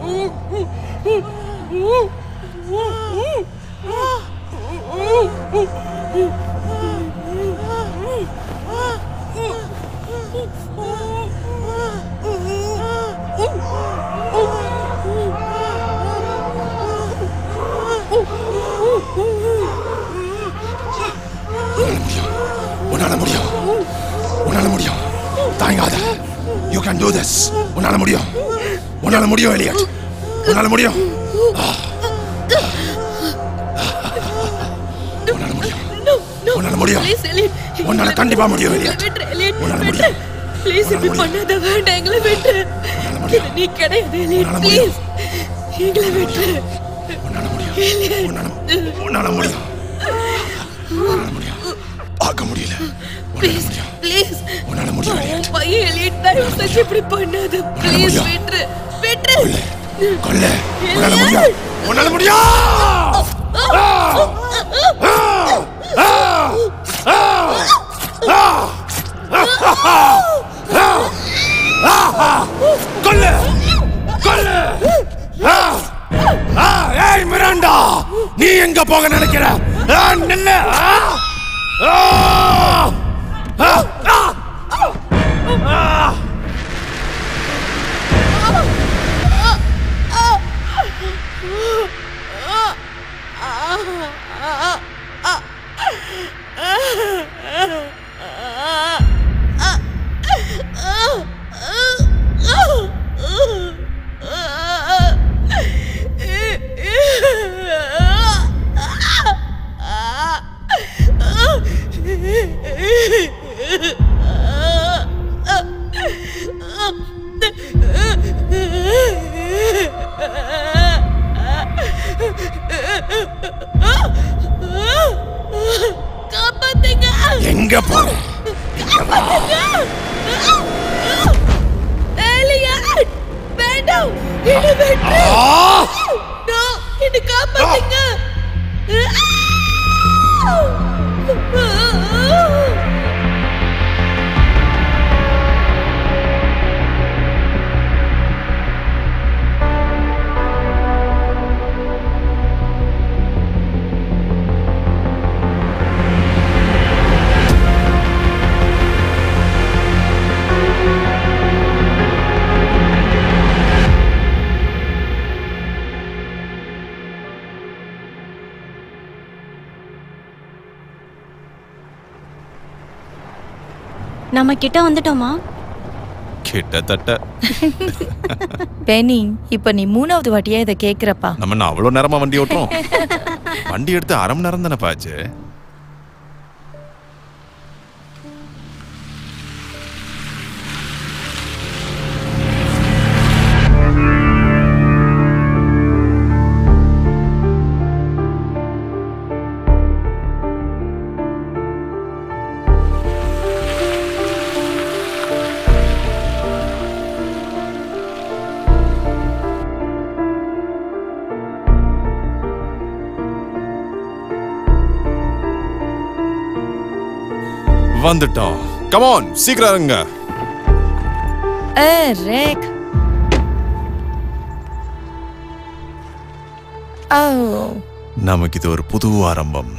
உன்னால முடியும் உன்னால முடியும் தாங்காத யூ கேன் டூ திஸ் உன்னால முடியும் உன்னால முடியும் எலியட் உன்னால முடியும் ஆ. உன்னால முடியும் உன்னால முடியும் ப்ளீஸ் எலியட் உன்னால கண்டிப்பா முடியும் எலியட் விட்டுரு எலியட் உன்னால விட்டுரு முடியும் ப்ளீஸ் இப்படி பண்ணாத வேண்டாம் எங்களை விட்டுரு இது நீ கிடையாது எலியட் ப்ளீஸ் எங்களை விட்டுரு எலியட் உன்னால முடியும் உன்னால முடியும் பார்க்க முடியல ப்ளீஸ் ப்ளீஸ் உன்னால முடியும் உன் பையன் எலியட் தயவு செஞ்சு இப்படி பண்ணாத ப்ளீஸ் விட்டுரு விட்டுரு கொல்ல உன்னால முடியும் உன்னால முடியும் ஆ! ஆ! ஆ! ஆ! ஆ! ஆ! கொல்லு கொல்லு ஆ! ஆ! ஏய் மிராண்டா நீ எங்க போக நினைக்கிற ஆ, நில்லு ஆ! ஆ! ஆ! ஆ! ஆ! காப்பாத்துங்க எங்க போற எலியட் வேண்டாம் என்ன விட்டுரு ஆ! நோ என்ன காப்பாத்துங்க நம்ம கிட்ட வந்துட்டோமா கிட்டத்தட்ட பெனி இப்ப நீ மூணாவது வாட்டியா இதை கேக்குறப்பா நம்ம என்ன அவ்வளோ நேரமா வண்டி ஓட்டுறோம் வண்டி எடுத்து அரை மணி நேரம் தானே பாச்சு வந்துட்டோம் கமான் சீக்கிரம் இருங்க ஏ ரேக் ஓ நமக்கு இது ஒரு புது ஆரம்பம்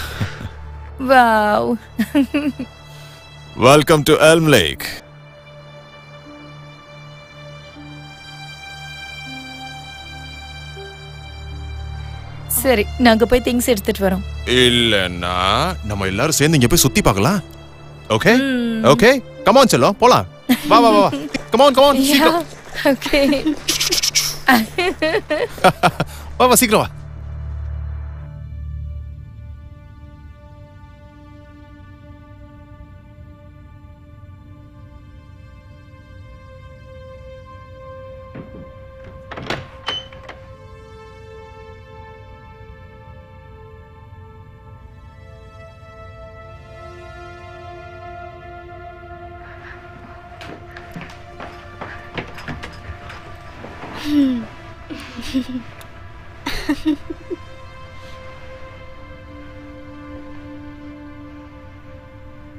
wow welcome to Elm Lake சரி நாங்க போய் திங்ஸ் எடுத்துட்டு வரோம் இல்லன்னா நம்ம எல்லாரும் சேர்ந்து இங்க போய் சுத்தி பார்க்கலாம் ஓகே ஓகே கமான் செல்லம் போலாம் வா வா வா கமான் கமான் சீக்கிரம் ஓகே வா வா சீக்கிரம் வா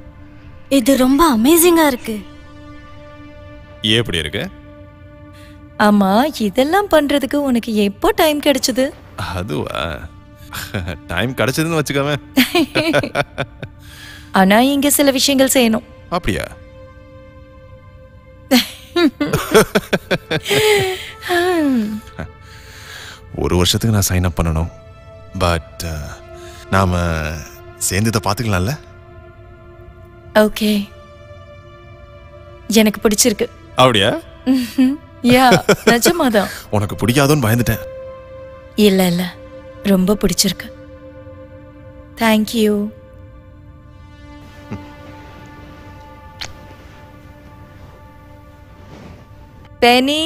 இது ரொம்ப அமேசிங்கா இருக்கு எப்படி இருக்கு ஆமா இதெல்லாம் பண்றதுக்கு உனக்கு எப்போ டைம் கிடைச்சது அதுவா டைம் கிடைச்சதுன்னு வச்சுக்கோமே ஆனா இங்க சில விஷயங்கள் செய்யணும் அப்படியா ஒரு வருஷத்துக்கு நான் சைன் அப் பண்ணணும் பட் நாம சேர்ந்து இதை பார்த்துக்கலாம்ல ஓகே எனக்கு பிடிச்சிருக்கு அப்படியா யா நிஜமாதான் உனக்கு பிடிக்காதோன்னு பயந்துட்டேன் இல்ல இல்ல ரொம்ப பிடிச்சிருக்கு தேங்க்யூ பெனி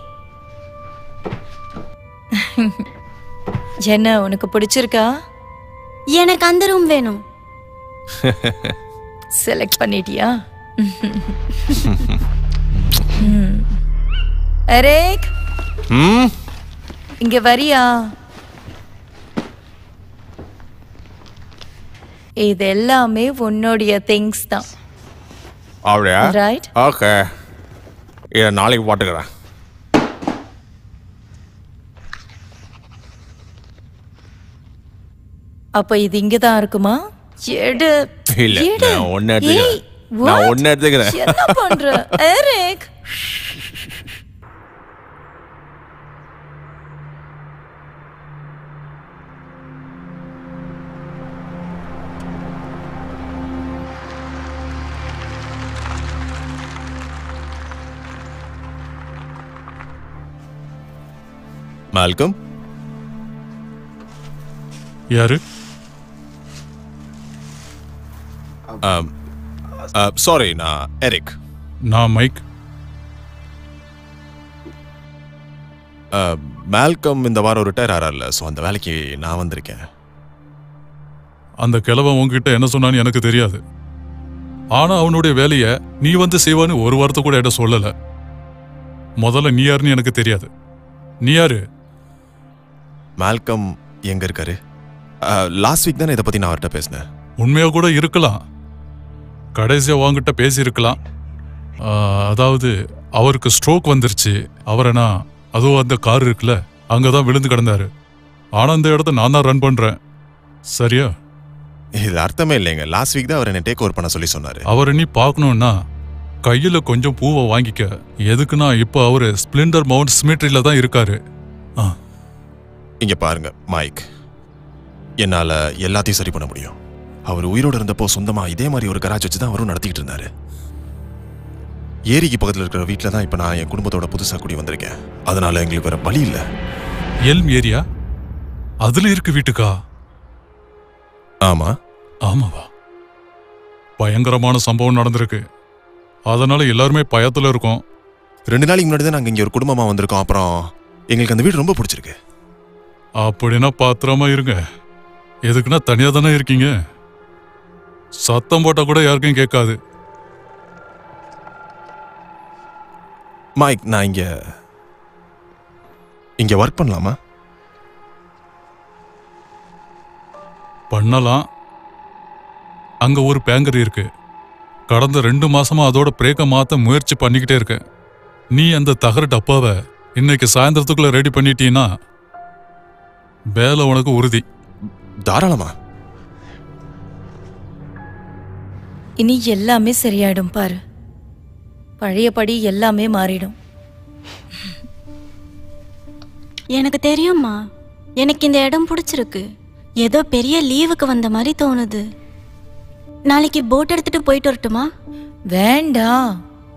என்ன உனக்கு பிடிச்சிருக்கா எனக்கு அந்த ரூம் வேணும் செலக்ட் பண்ணிட்டியா ம். எரேக் ம் இங்க வரியா இது எல்லாமே உன்னுடைய திங்ஸ் தான் அப்படியா ரைட் ஓகே இதை நாளைக்கு போட்டுக்கிறேன் அப்ப இது இங்க தான் இருக்குமா எடு இல்ல, எடு. நான் ஒண்ணு எடுத்துக்கிறேன். ஏய், நான் what? ஒண்ணு எடுத்துக்கிறேன். என்ன பண்ற எரிக் மால்கம் யாரு சாரி நான் எரிக் நான் மைக் மால்கம் இந்த வாரம் ரிட்டையர் ஆறார்ல ஸோ அந்த வேலைக்கு நான் வந்திருக்கேன் அந்த கிழவன் உன்கிட்ட என்ன சொன்னான்னு எனக்கு தெரியாது ஆனா அவனுடைய வேலைய நீ வந்து செய்வான்னு ஒரு வார்த்தை கூட என்கிட்ட சொல்லல முதல்ல நீ யாருன்னு எனக்கு தெரியாது நீ யாரு மால்கம் எங்க இருக்காரு லாஸ்ட் வீக் தானே இதை பத்தி நான் அவர்கிட்ட பேசினேன் உண்மையா கூட இருக்கலாம் கடைசியா உன்கிட்ட பேசியிருக்கலாம் ஆ, அதாவது அவருக்கு ஸ்ட்ரோக் வந்துருச்சு அவரை நான் அதுவும் அந்த கார் இருக்குல்ல அங்கதான் விழுந்து கிடந்தாரு ஆனா அந்த இடத்த நான் தான் ரன் பண்றேன் சரியா இது அர்த்தமே இல்லைங்க லாஸ்ட் வீக் தான் அவர் என்ன டேக் ஓவர் பண்ண சொல்லி சொன்னாரு அவரை நீ பார்க்கணும்னா கையில கொஞ்சம் பூவை வாங்கிக்க எதுக்குன்னா இப்போ அவரு ஸ்பிளெண்டர் மவுண்ட் சிமெட்ரியில தான் இருக்காரு ஆ, இங்க பாருங்க மைக் என்னால எல்லாத்தையும் சரி பண்ண முடியும் அவர் உயிரோட இருந்தப்போ சொந்தமா இதே மாதிரி ஒரு கராஜ் வச்சு தான் அவரும் நடத்திக்கிட்டு இருந்தாரு ஏரிக்கு பக்கத்துல இருக்கிற வீட்டில் தான் இப்போ நான் என் குடும்பத்தோட புதுசா குடி வந்திருக்கேன் அதனால எங்களுக்கு வேற வழி இல்லை எல்ம் ஏரியா அதுல இருக்கு வீட்டுக்கா ஆமா ஆமாவா பயங்கரமான சம்பவம் நடந்திருக்கு அதனால எல்லாருமே பயத்துல இருக்கோம் ரெண்டு நாளைக்கு முன்னாடி தான் நாங்கள் இங்கே ஒரு குடும்பமா வந்திருக்கோம் அப்புறம் எங்களுக்கு அந்த வீடு ரொம்ப பிடிச்சிருக்கு அப்படின்னா பாத்திரமா இருங்க எதுக்குன்னா தனியா தானே இருக்கீங்க சத்தம் போட்டா கூட யாருக்கும் கேட்காது மைக் நான் இங்க இங்க ஒர்க் பண்ணலாமா பண்ணலாம் அங்க ஒரு பேங்கர் இருக்கு கடந்த ரெண்டு மாசமா அதோட பிரேக்க மாத்த முயற்சி பண்ணிக்கிட்டே இருக்கேன் நீ அந்த தகர டப்பாவை இன்னைக்கு சாயந்தரத்துக்குள்ள ரெடி பண்ணிட்டீன்னா வேலை உனக்கு உறுதி தாராளமா இனி எல்லாமே சரியாயிடும் பாரு பழையபடி எல்லாமே மாறிடும் எனக்கு தெரியும்மா எனக்கு இந்த இடம் பிடிச்சிருக்கு ஏதோ பெரிய லீவுக்கு வந்த மாதிரி தோணுது நாளைக்கு போட் எடுத்துட்டு போயிட்டு வரட்டுமா வேண்டாம்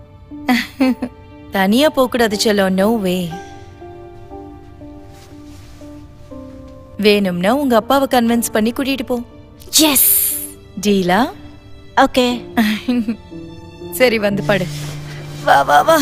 தனியா போகக்கூடாது செல்லம் நோ வே வேணும்னா உங்க அப்பாவை கன்வின்ஸ் பண்ணி கூட்டிட்டு போ எஸ் டீலா ஓகே சரி வந்து படு வா வா வா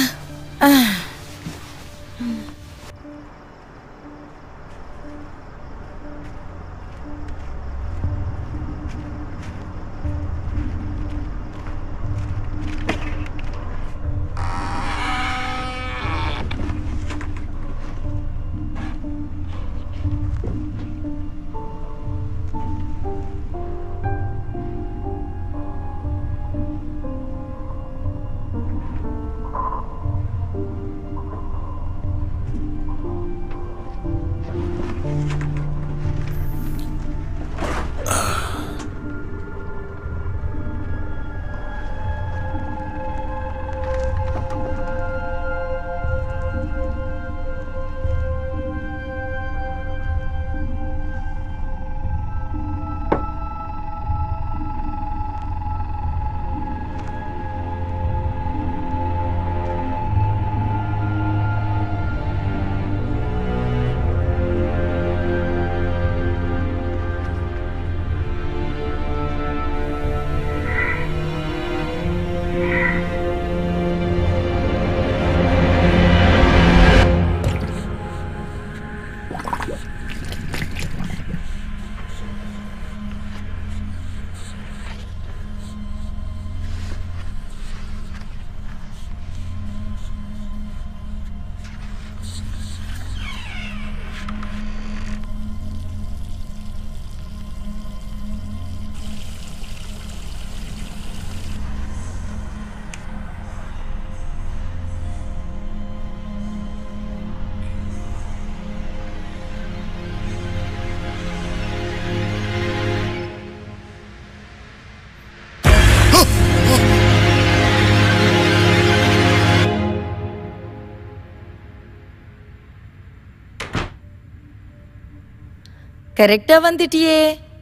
கரெக்டா வந்துட்டியே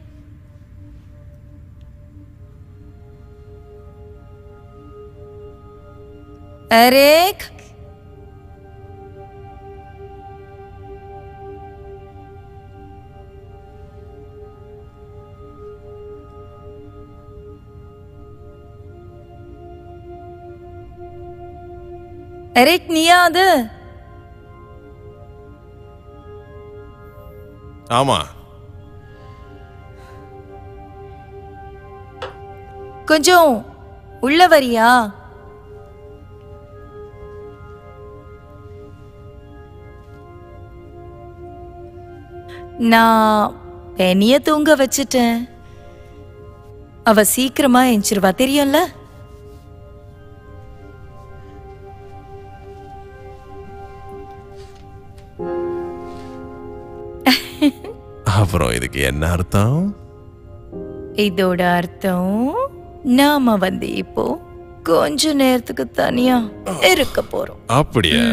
அரேக் அரேக் நீயா அது ஆமா கொஞ்சம் உள்ள வரியா நான் பெனிய தூங்க வச்சிட்டேன் அவ சீக்கிரமா எஞ்சிருவா தெரியும்ல அப்புறம் இதுக்கு என்ன அர்த்தம் இதோட அர்த்தம் நாம வந்து இப்போ கொஞ்ச நேரத்துக்கு தனியா இருக்க போறோம் அப்படியா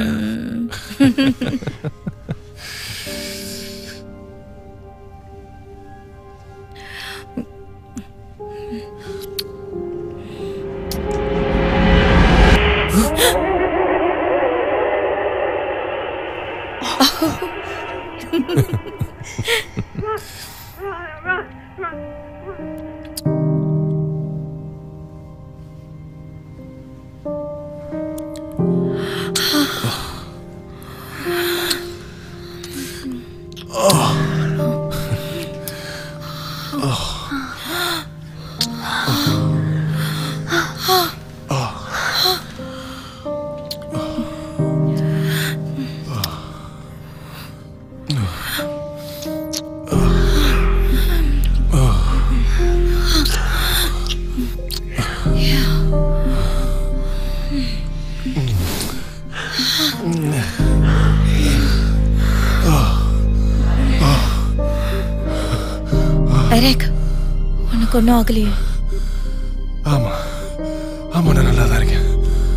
அரேக் உனக்கு ஒன்றும் ஆகலையே ஆமா ஆமா நான் நல்லா தான் இருக்கேன்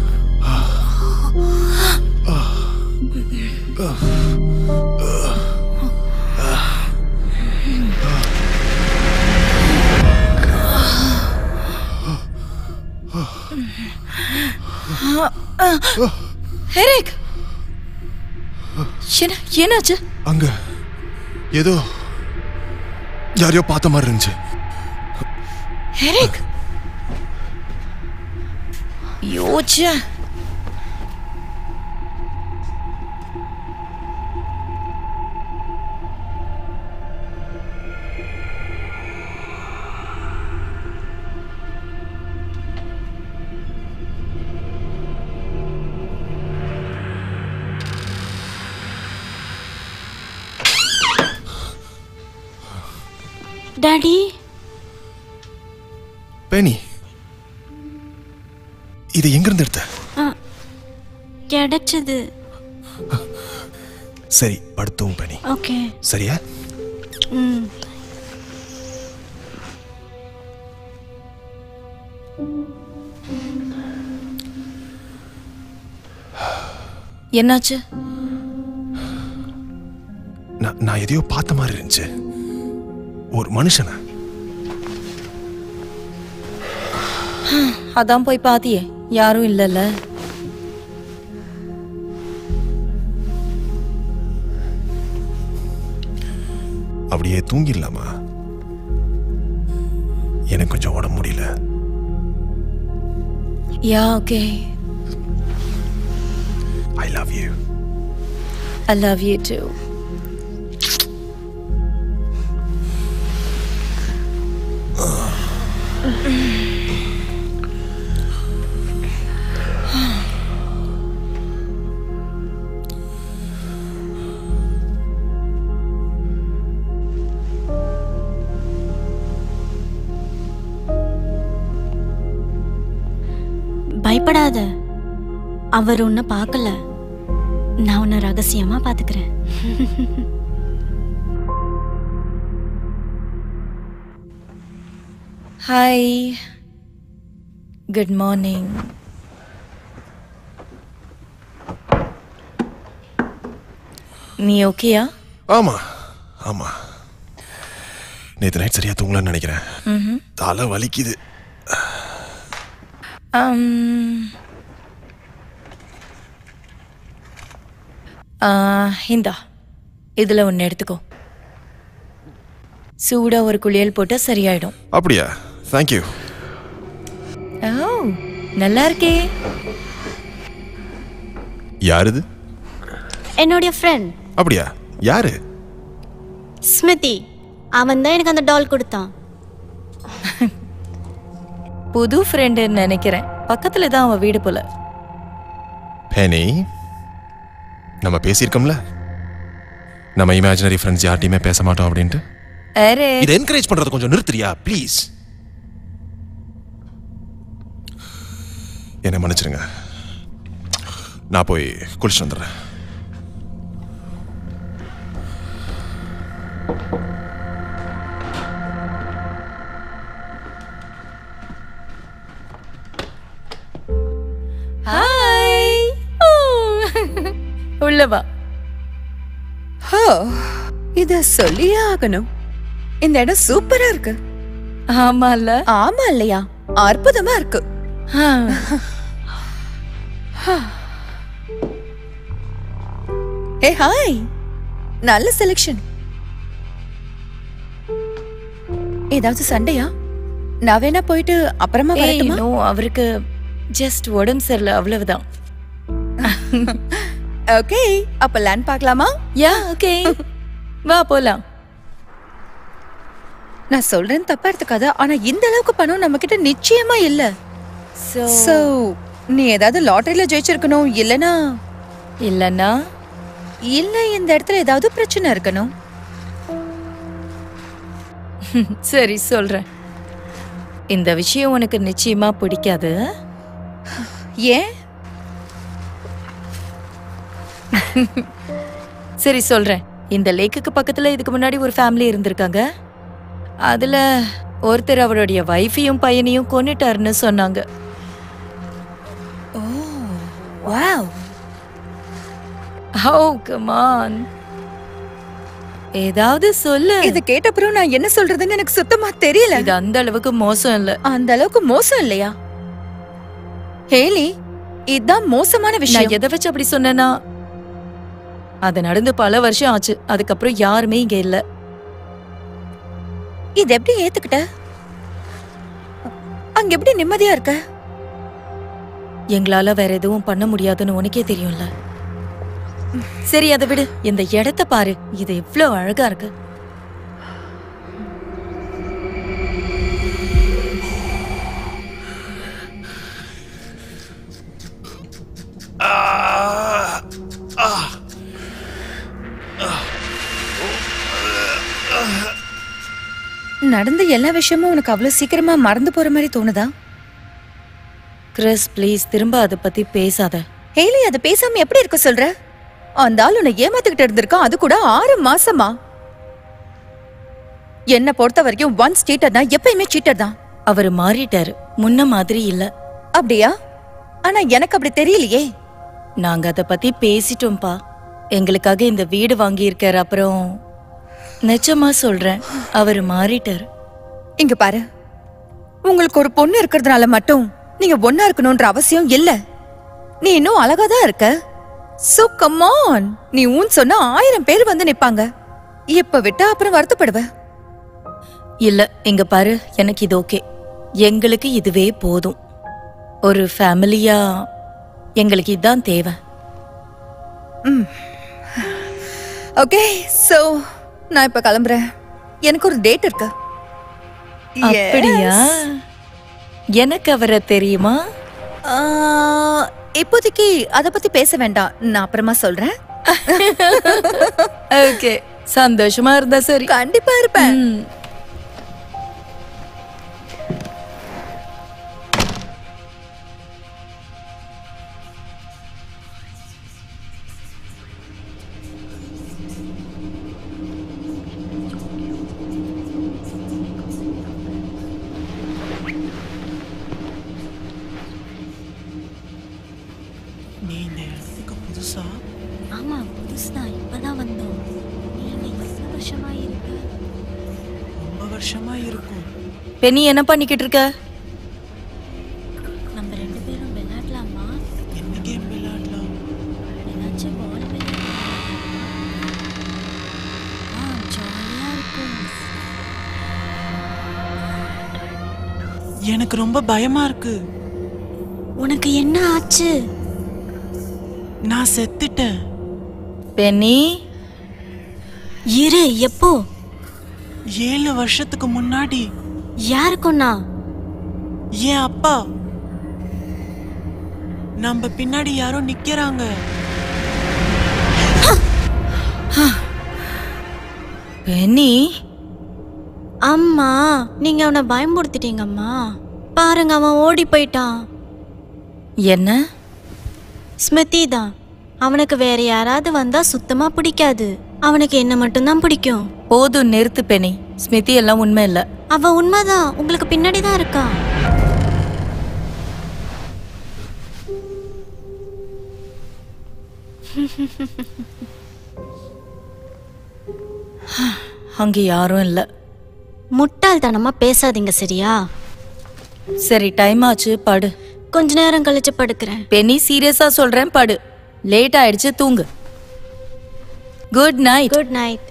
அரேக் என்ன என்னாச்சு அங்க ஏதோ யாரையோ பார்த்த மாதிரி இருந்துச்சு எரிக் யோச்ச டாடி பெனி இது எங்க இருந்து எடுத்த ஆ, கிடைச்சது சரி படுத்தும் பெனி ஓகே சரியா ம் என்னாச்சு நான் நான் எதையோ பார்த்த மாதிரி இருந்துச்சு ஒரு மனுஷனை அதான் போய் பாத்தியே யாரும் இல்லல்ல அப்படியே தூங்கிடலாமா எனக்கு கொஞ்சம் உடம்பு முடியல ya okay I love you I love you too பயப்படாத அவர் உன்னை பார்க்கல நான் உன்னை ரகசியமா பாத்துக்கிறேன் ஹாய் குட் மார்னிங் நீ ஓகேயா ஆமா ஆமா நேற்று நைட் சரியா தூங்கலன்னு நினைக்கிறேன் ம்ஹும். தலை வலிக்குது அம். ஆ, இந்தா இதுல ஒன்று எடுத்துக்கோ சூடா ஒரு குளியல் போட்டா சரியாயிடும் அப்படியா தேங்க்யூ ஓ நல்லா இருக்கே யார் இது என்னுடைய ஃப்ரெண்ட் அப்படியா யாரு ஸ்மிருதி அவன் தான் எனக்கு அந்த டால் கொடுத்தான் புது ஃப்ரெண்டுன்னு நினைக்கிறேன் பக்கத்துல தான் அவன் வீடு போல பேனி நம்ம பேசியிருக்கோம்ல நம்ம இமேஜினரி ஃப்ரெண்ட்ஸ் யார்ட்டையுமே பேச மாட்டோம் அப்படின்ட்டு அரே இதை என்கரேஜ் பண்றது கொஞ்சம் நிறுத்துறியா ப்ளீஸ் என்னை மன்னிச்சிருங்க நான் போய் குளிச்சுட்டு வந்துடுறேன் ஹாய் உள்ள வா ஹோ இத சொல்லியே ஆகணும் இந்த இடம் சூப்பரா இருக்கு ஆமால ஆமா இல்லையா அற்புதமா இருக்கு ஏ ஹாய் நல்ல செலெக்ஷன் ஏதாவது சண்டையா நான் வேணா போயிட்டு அப்புறமா ஏய் வரட்டுமா நோ அவருக்கு ஜஸ்ட் உடம்பு சரியில்லை அவ்வளவுதான் ஓகே அப்ப லேண்ட் பார்க்கலாமா யா ஓகே வா போலாம் நான் சொல்றேன் தப்பா எடுத்துக்காத ஆனா இந்த அளவுக்கு பணம் நம்ம கிட்ட நிச்சயமா இல்ல சோ சோ நீ ஏதாவது லாட்டரியில ஜெயிச்சிருக்கணும் இல்லனா இல்லனா இல்ல இந்த இடத்துல ஏதாவது பிரச்சனை இருக்கணும் சரி சொல்றேன் இந்த விஷயம் உனக்கு நிச்சயமா பிடிக்காது ஏன் சரி சொல்றேன் இந்த லேக்குக்கு பக்கத்துல இதுக்கு முன்னாடி ஒரு ஃபேமிலி இருந்திருக்காங்க அதுல ஒருத்தர் அவருடைய வைஃபையும் பையனையும் கொன்னுட்டாருன்னு சொன்னாங்க வாவ் ஹோ கமான் ஏதாவது சொல்லு இத கேட்டப்புறம் நான் என்ன சொல்றதுன்னு எனக்கு சுத்தமா தெரியல இது அந்த அளவுக்கு மோசம் இல்ல அந்த அளவுக்கு மோசம் இல்லையா ஹேலி இதுதான் மோசமான நான் விஷயம் எதை வச்சு அப்படி சொன்னேன்னா அது நடந்து பல வருஷம் ஆச்சு அதுக்கப்புறம் யாருமே இங்க இல்ல இது எப்படி ஏத்துக்கிட்ட அங்க எப்படி நிம்மதியா இருக்க எங்களால வேற எதுவும் பண்ண முடியாதுன்னு உனக்கே தெரியும்ல சரி அதை விடு இந்த இடத்த பாரு இது எவ்வளவு அழகா இருக்கு நடந்த எல்லா விஷயமும் உனக்கு அவ்வளவு சீக்கிரமா மறந்து போற மாதிரி தோணுதா கிறிஸ் ப்ளீஸ் திரும்ப அதை பத்தி பேசாத ஹேலி அத பேசாம எப்படி இருக்க சொல்ற அந்த ஆள் உன்னை ஏமாத்திக்கிட்டு இருந்திருக்கான் அது கூட ஆறு மாசமா என்ன பொறுத்த வரைக்கும் ஒன்ஸ் சீட்டர்னா எப்பயுமே சீட்டர் தான் அவர் மாறிட்டாரு முன்ன மாதிரி இல்ல அப்படியா ஆனா எனக்கு அப்படி தெரியலையே நாங்க அத பத்தி பேசிட்டோம்ப்பா எங்களுக்காக இந்த வீடு வாங்கியிருக்காரு அப்புறம் நிஜமா சொல்றேன் அவர் மாறிட்டாரு இங்க பாரு உங்களுக்கு ஒரு பொண்ணு இருக்கிறதுனால மட்டும் நீங்க ஒன்னா இருக்கணும்ன்ற அவசியம் இல்ல நீ இன்னும் அழகா தான் இருக்க சோ கமான் நீ ஊன் சொன்னா ஆயிரம் பேர் வந்து நிப்பாங்க இப்ப விட்டா அப்புறம் வருத்தப்படுவ இல்ல இங்க பாரு எனக்கு இது ஓகே எங்களுக்கு இதுவே போதும் ஒரு ஃபேமிலியா எங்களுக்கு இதுதான் தேவை ஓகே சோ நான் இப்ப கிளம்புறேன் எனக்கு ஒரு டேட் இருக்கு அப்படியா Yes. எனக்கு அவரை தெரியுமா ஆ, இப்போதைக்கு அத பத்தி பேச வேண்டாம் நான் அப்புறமா சொல்றேன் ஓகே சந்தோஷமா இருந்தா சரி கண்டிப்பா இருப்பேன் ம். நீ இந்த இடத்துக்கு புதுசா ஆமா புதுசுதான் இப்பதான் வந்தோம் நீங்க எத்தனை வருஷமா இருக்கு ரொம்ப வருஷமா இருக்கும் பெனி என்ன பண்ணிக்கிட்டு இருக்க நம்ம ரெண்டு பேரும் விளையாடலாமா என்ன கேம் விளையாடலாம் ஏதாச்சும் பால் விளையாடலாம் ஆ ஜாலியா இருக்கும் எனக்கு ரொம்ப பயமா இருக்கு உனக்கு என்ன ஆச்சு நான் செத்துட்டேன் பெனி இரு எப்போ ஏழு வருஷத்துக்கு முன்னாடி யாருக்குண்ணா என் அப்பா நம்ம பின்னாடி யாரோ நிக்கிறாங்க பெனி அம்மா நீங்க அவனை பயமுறுத்திட்டீங்கம்மா பாருங்க அவன் ஓடி போயிட்டான் என்ன ஸ்மிருதி தான் அவனுக்கு வேற யாராவது வந்தா சுத்தமா பிடிக்காது அவனுக்கு என்ன மட்டும்தான் பிடிக்கும் போதும் நிறுத்து பெனி ஸ்மிருதி எல்லாம் உண்மை இல்ல அவ உண்மைதான் உங்களுக்கு பின்னாடி தான் இருக்கா அங்க யாரும் இல்ல முட்டாள்தனமா பேசாதீங்க சரியா சரி டைம் ஆச்சு படு கொஞ்ச நேரம் கழிச்சு படுக்கிறேன் பெனி சீரியஸா சொல்றேன் படு லேட் ஆயிடுச்சு தூங்கு குட் நைட் குட் நைட்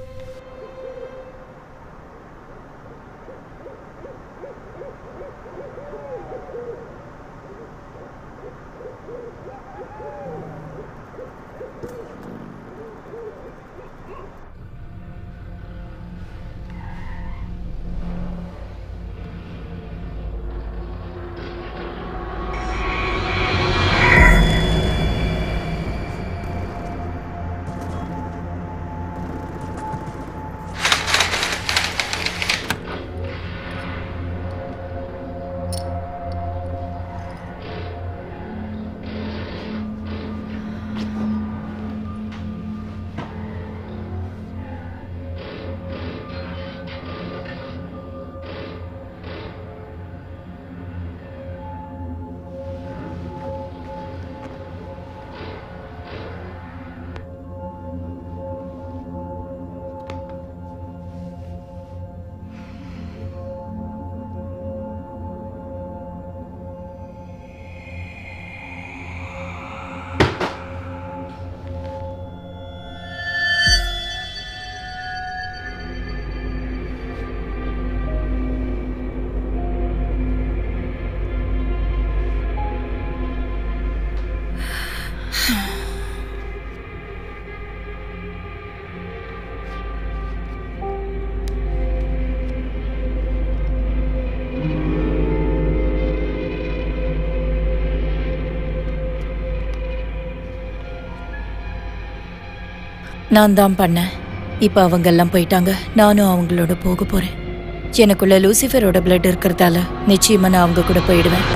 நான் தான் பண்ணேன் இப்ப அவங்க எல்லாம் போயிட்டாங்க நானும் அவங்களோட போக போறேன் எனக்குள்ள லூசிஃபரோட பிளட் இருக்கிறதால நிச்சயமா நான் அவங்க கூட போயிடுவேன்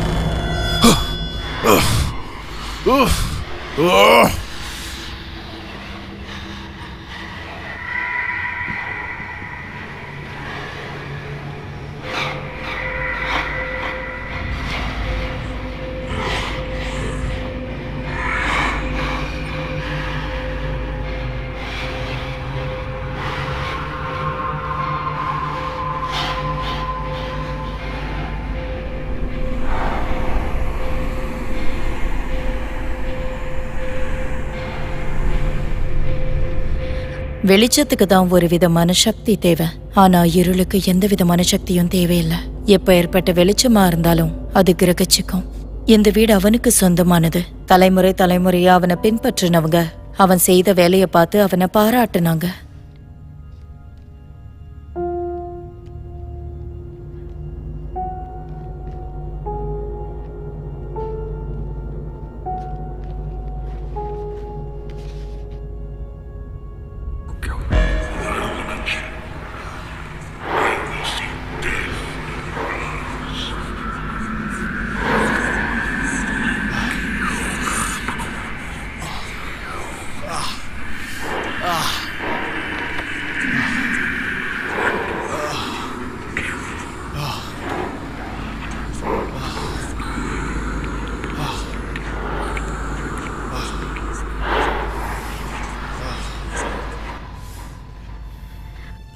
வெளிச்சத்துக்கு தான் ஒரு விதமான சக்தி தேவை ஆனா இருளுக்கு எந்த விதமான சக்தியும் தேவையில்லை எப்ப ஏற்பட்ட வெளிச்சமா இருந்தாலும் அது கிரகிச்சுக்கும் இந்த வீடு அவனுக்கு சொந்தமானது தலைமுறை தலைமுறையா அவனை பின்பற்றினவங்க அவன் செய்த வேலையை பார்த்து அவனை பாராட்டுனாங்க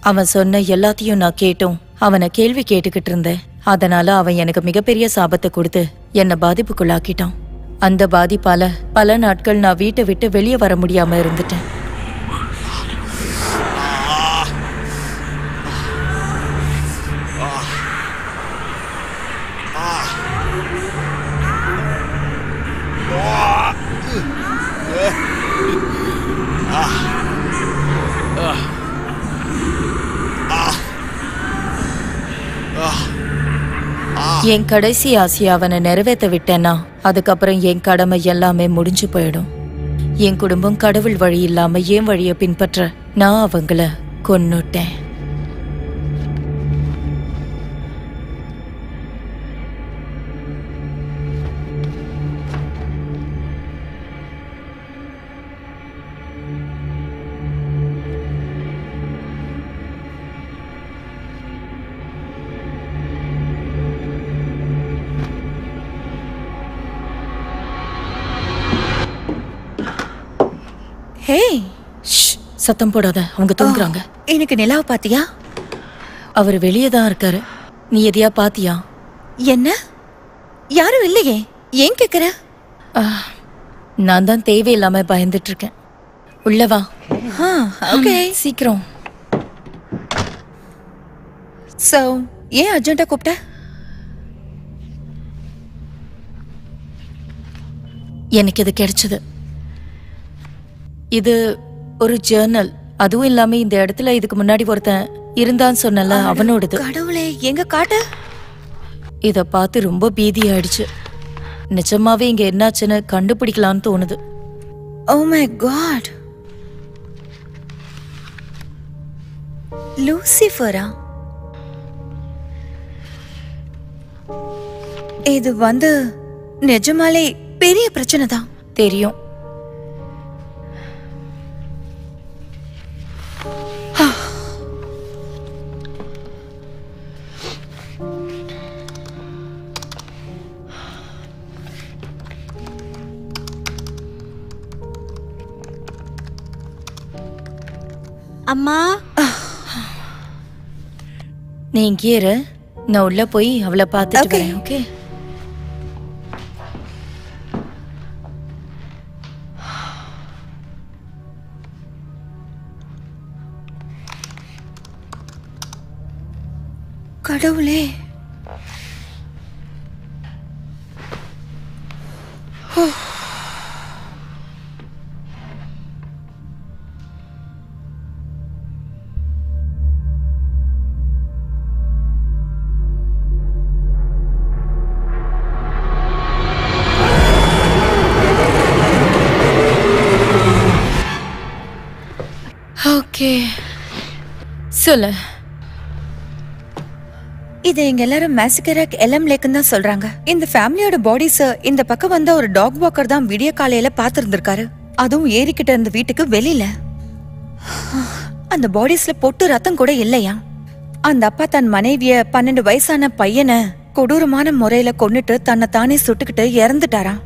அவன் சொன்ன எல்லாத்தையும் நான் கேட்டும் அவனை கேள்வி கேட்டுக்கிட்டு இருந்தேன் அதனால அவன் எனக்கு மிகப்பெரிய சாபத்தை கொடுத்து என்னை பாதிப்புக்குள்ளாக்கிட்டான் அந்த பாதிப்பால பல நாட்கள் நான் வீட்டை விட்டு வெளியே வர முடியாம இருந்துட்டேன் என் கடைசி ஆசையை அவனை நிறைவேற்ற விட்டேன்னா அதுக்கப்புறம் என் கடமை எல்லாமே முடிஞ்சு போயிடும் என் குடும்பம் கடவுள் வழி இல்லாம என் வழியை பின்பற்ற நான் அவங்கள கொன்னுட்டேன் ஹே ஷ், சத்தம் போடாத அவங்க தூங்குறாங்க எனக்கு நிலாவை பாத்தியா அவர் வெளியே தான் இருக்காரு நீ எதையா பாத்தியா என்ன யாரும் இல்லையே ஏன் கேக்குற நான் தான் தேவையில்லாம பயந்துட்டு இருக்கேன் உள்ள வா ஓகே சீக்கிரம் சோ ஏன் அர்ஜென்ட்டா கூப்பிட்ட எனக்கு இது கிடைச்சது இது ஒரு ஜேர்னல் அதுவும் இல்லாம இந்த இடத்துல இதுக்கு முன்னாடி ஒருத்தன் இருந்தான்னு சொன்னல அவனோடது கடவுளே எங்க காட்டு இத பார்த்து ரொம்ப பீதி ஆயிடுச்சு நிஜமாவே இங்க என்னாச்சுன்னு கண்டுபிடிக்கலாம்னு தோணுது ஓ மை காட் லூசிஃபரா இது வந்து நிஜமாலே பெரிய பிரச்சனை தான் தெரியும் அம்மா நீ இங்கே இரு நான் உள்ள போய் அவளை பார்த்துட்டு Okay. வரேன் ஓகே கடவுளே ஓகே சொல்லு இது எங்க எல்லாரும் மேசிகராக் எலம் லேக்குன்னு தான் சொல்றாங்க இந்த ஃபேமிலியோட பாடிஸ் இந்த பக்கம் வந்த ஒரு டாக் வாக்கர் தான் விடிய காலையில பாத்துருந்திருக்காரு அதுவும் ஏறிக்கிட்ட இருந்த வீட்டுக்கு வெளியில அந்த பாடிஸ்ல பொட்டு ரத்தம் கூட இல்லையா அந்த அப்பா தன் மனைவிய பன்னெண்டு வயசான பையனை கொடூரமான முறையில கொன்னுட்டு தன்னை தானே சுட்டுக்கிட்டு இறந்துட்டாராம்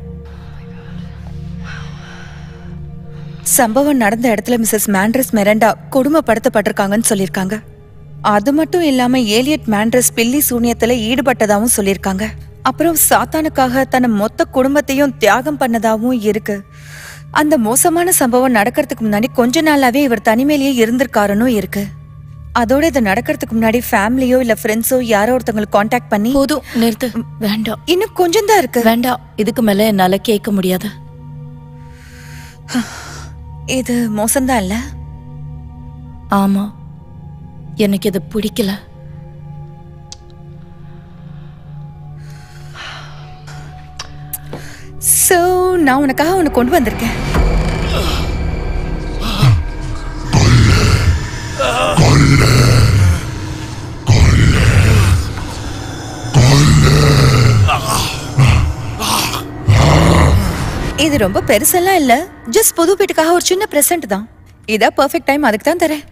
சம்பவம் நடந்த இடத்துல மிஸ்ஸஸ் மேண்ட்ரஸ் மெரண்டா கொடுமைப்படுத்தப்பட்டிருக்காங்கன்னு சொல்லியிருக்காங்க அது மட்டும் இல்லாம ஏலியட் மேண்ட்ரஸ் பில்லி சூனியத்துல ஈடுபட்டதாவும் சொல்லியிருக்காங்க அப்புறம் சாத்தானுக்காக தன் மொத்த குடும்பத்தையும் தியாகம் பண்ணதாவும் இருக்கு அந்த மோசமான சம்பவம் நடக்கிறதுக்கு முன்னாடி கொஞ்ச நாளாவே இவர் தனிமையிலேயே இருந்திருக்காருன்னு இருக்கு அதோட இது நடக்கிறதுக்கு முன்னாடி ஃபேமிலியோ இல்ல ஃப்ரெண்ட்ஸோ யாரோ ஒருத்தவங்களுக்கு காண்டாக்ட் பண்ணி போதும் நிறுத்து வேண்டாம் இன்னும் கொஞ்சம் தான் இருக்கு வேண்டாம் இதுக்கு மேல என்னால கேட்க முடியாது இது மோசம்தான் இல்ல ஆமா எனக்கு இது பிடிக்கல சோ நான் உனக்காக உனக்கு கொண்டு வந்திருக்கேன் இது ரொம்ப பெருசெல்லாம் இல்ல ஜஸ்ட் புது வீட்டுக்காக ஒரு சின்ன பிரசன்ட் தான் இதா பெர்ஃபெக்ட் டைம் அதுக்கு தான் தரேன்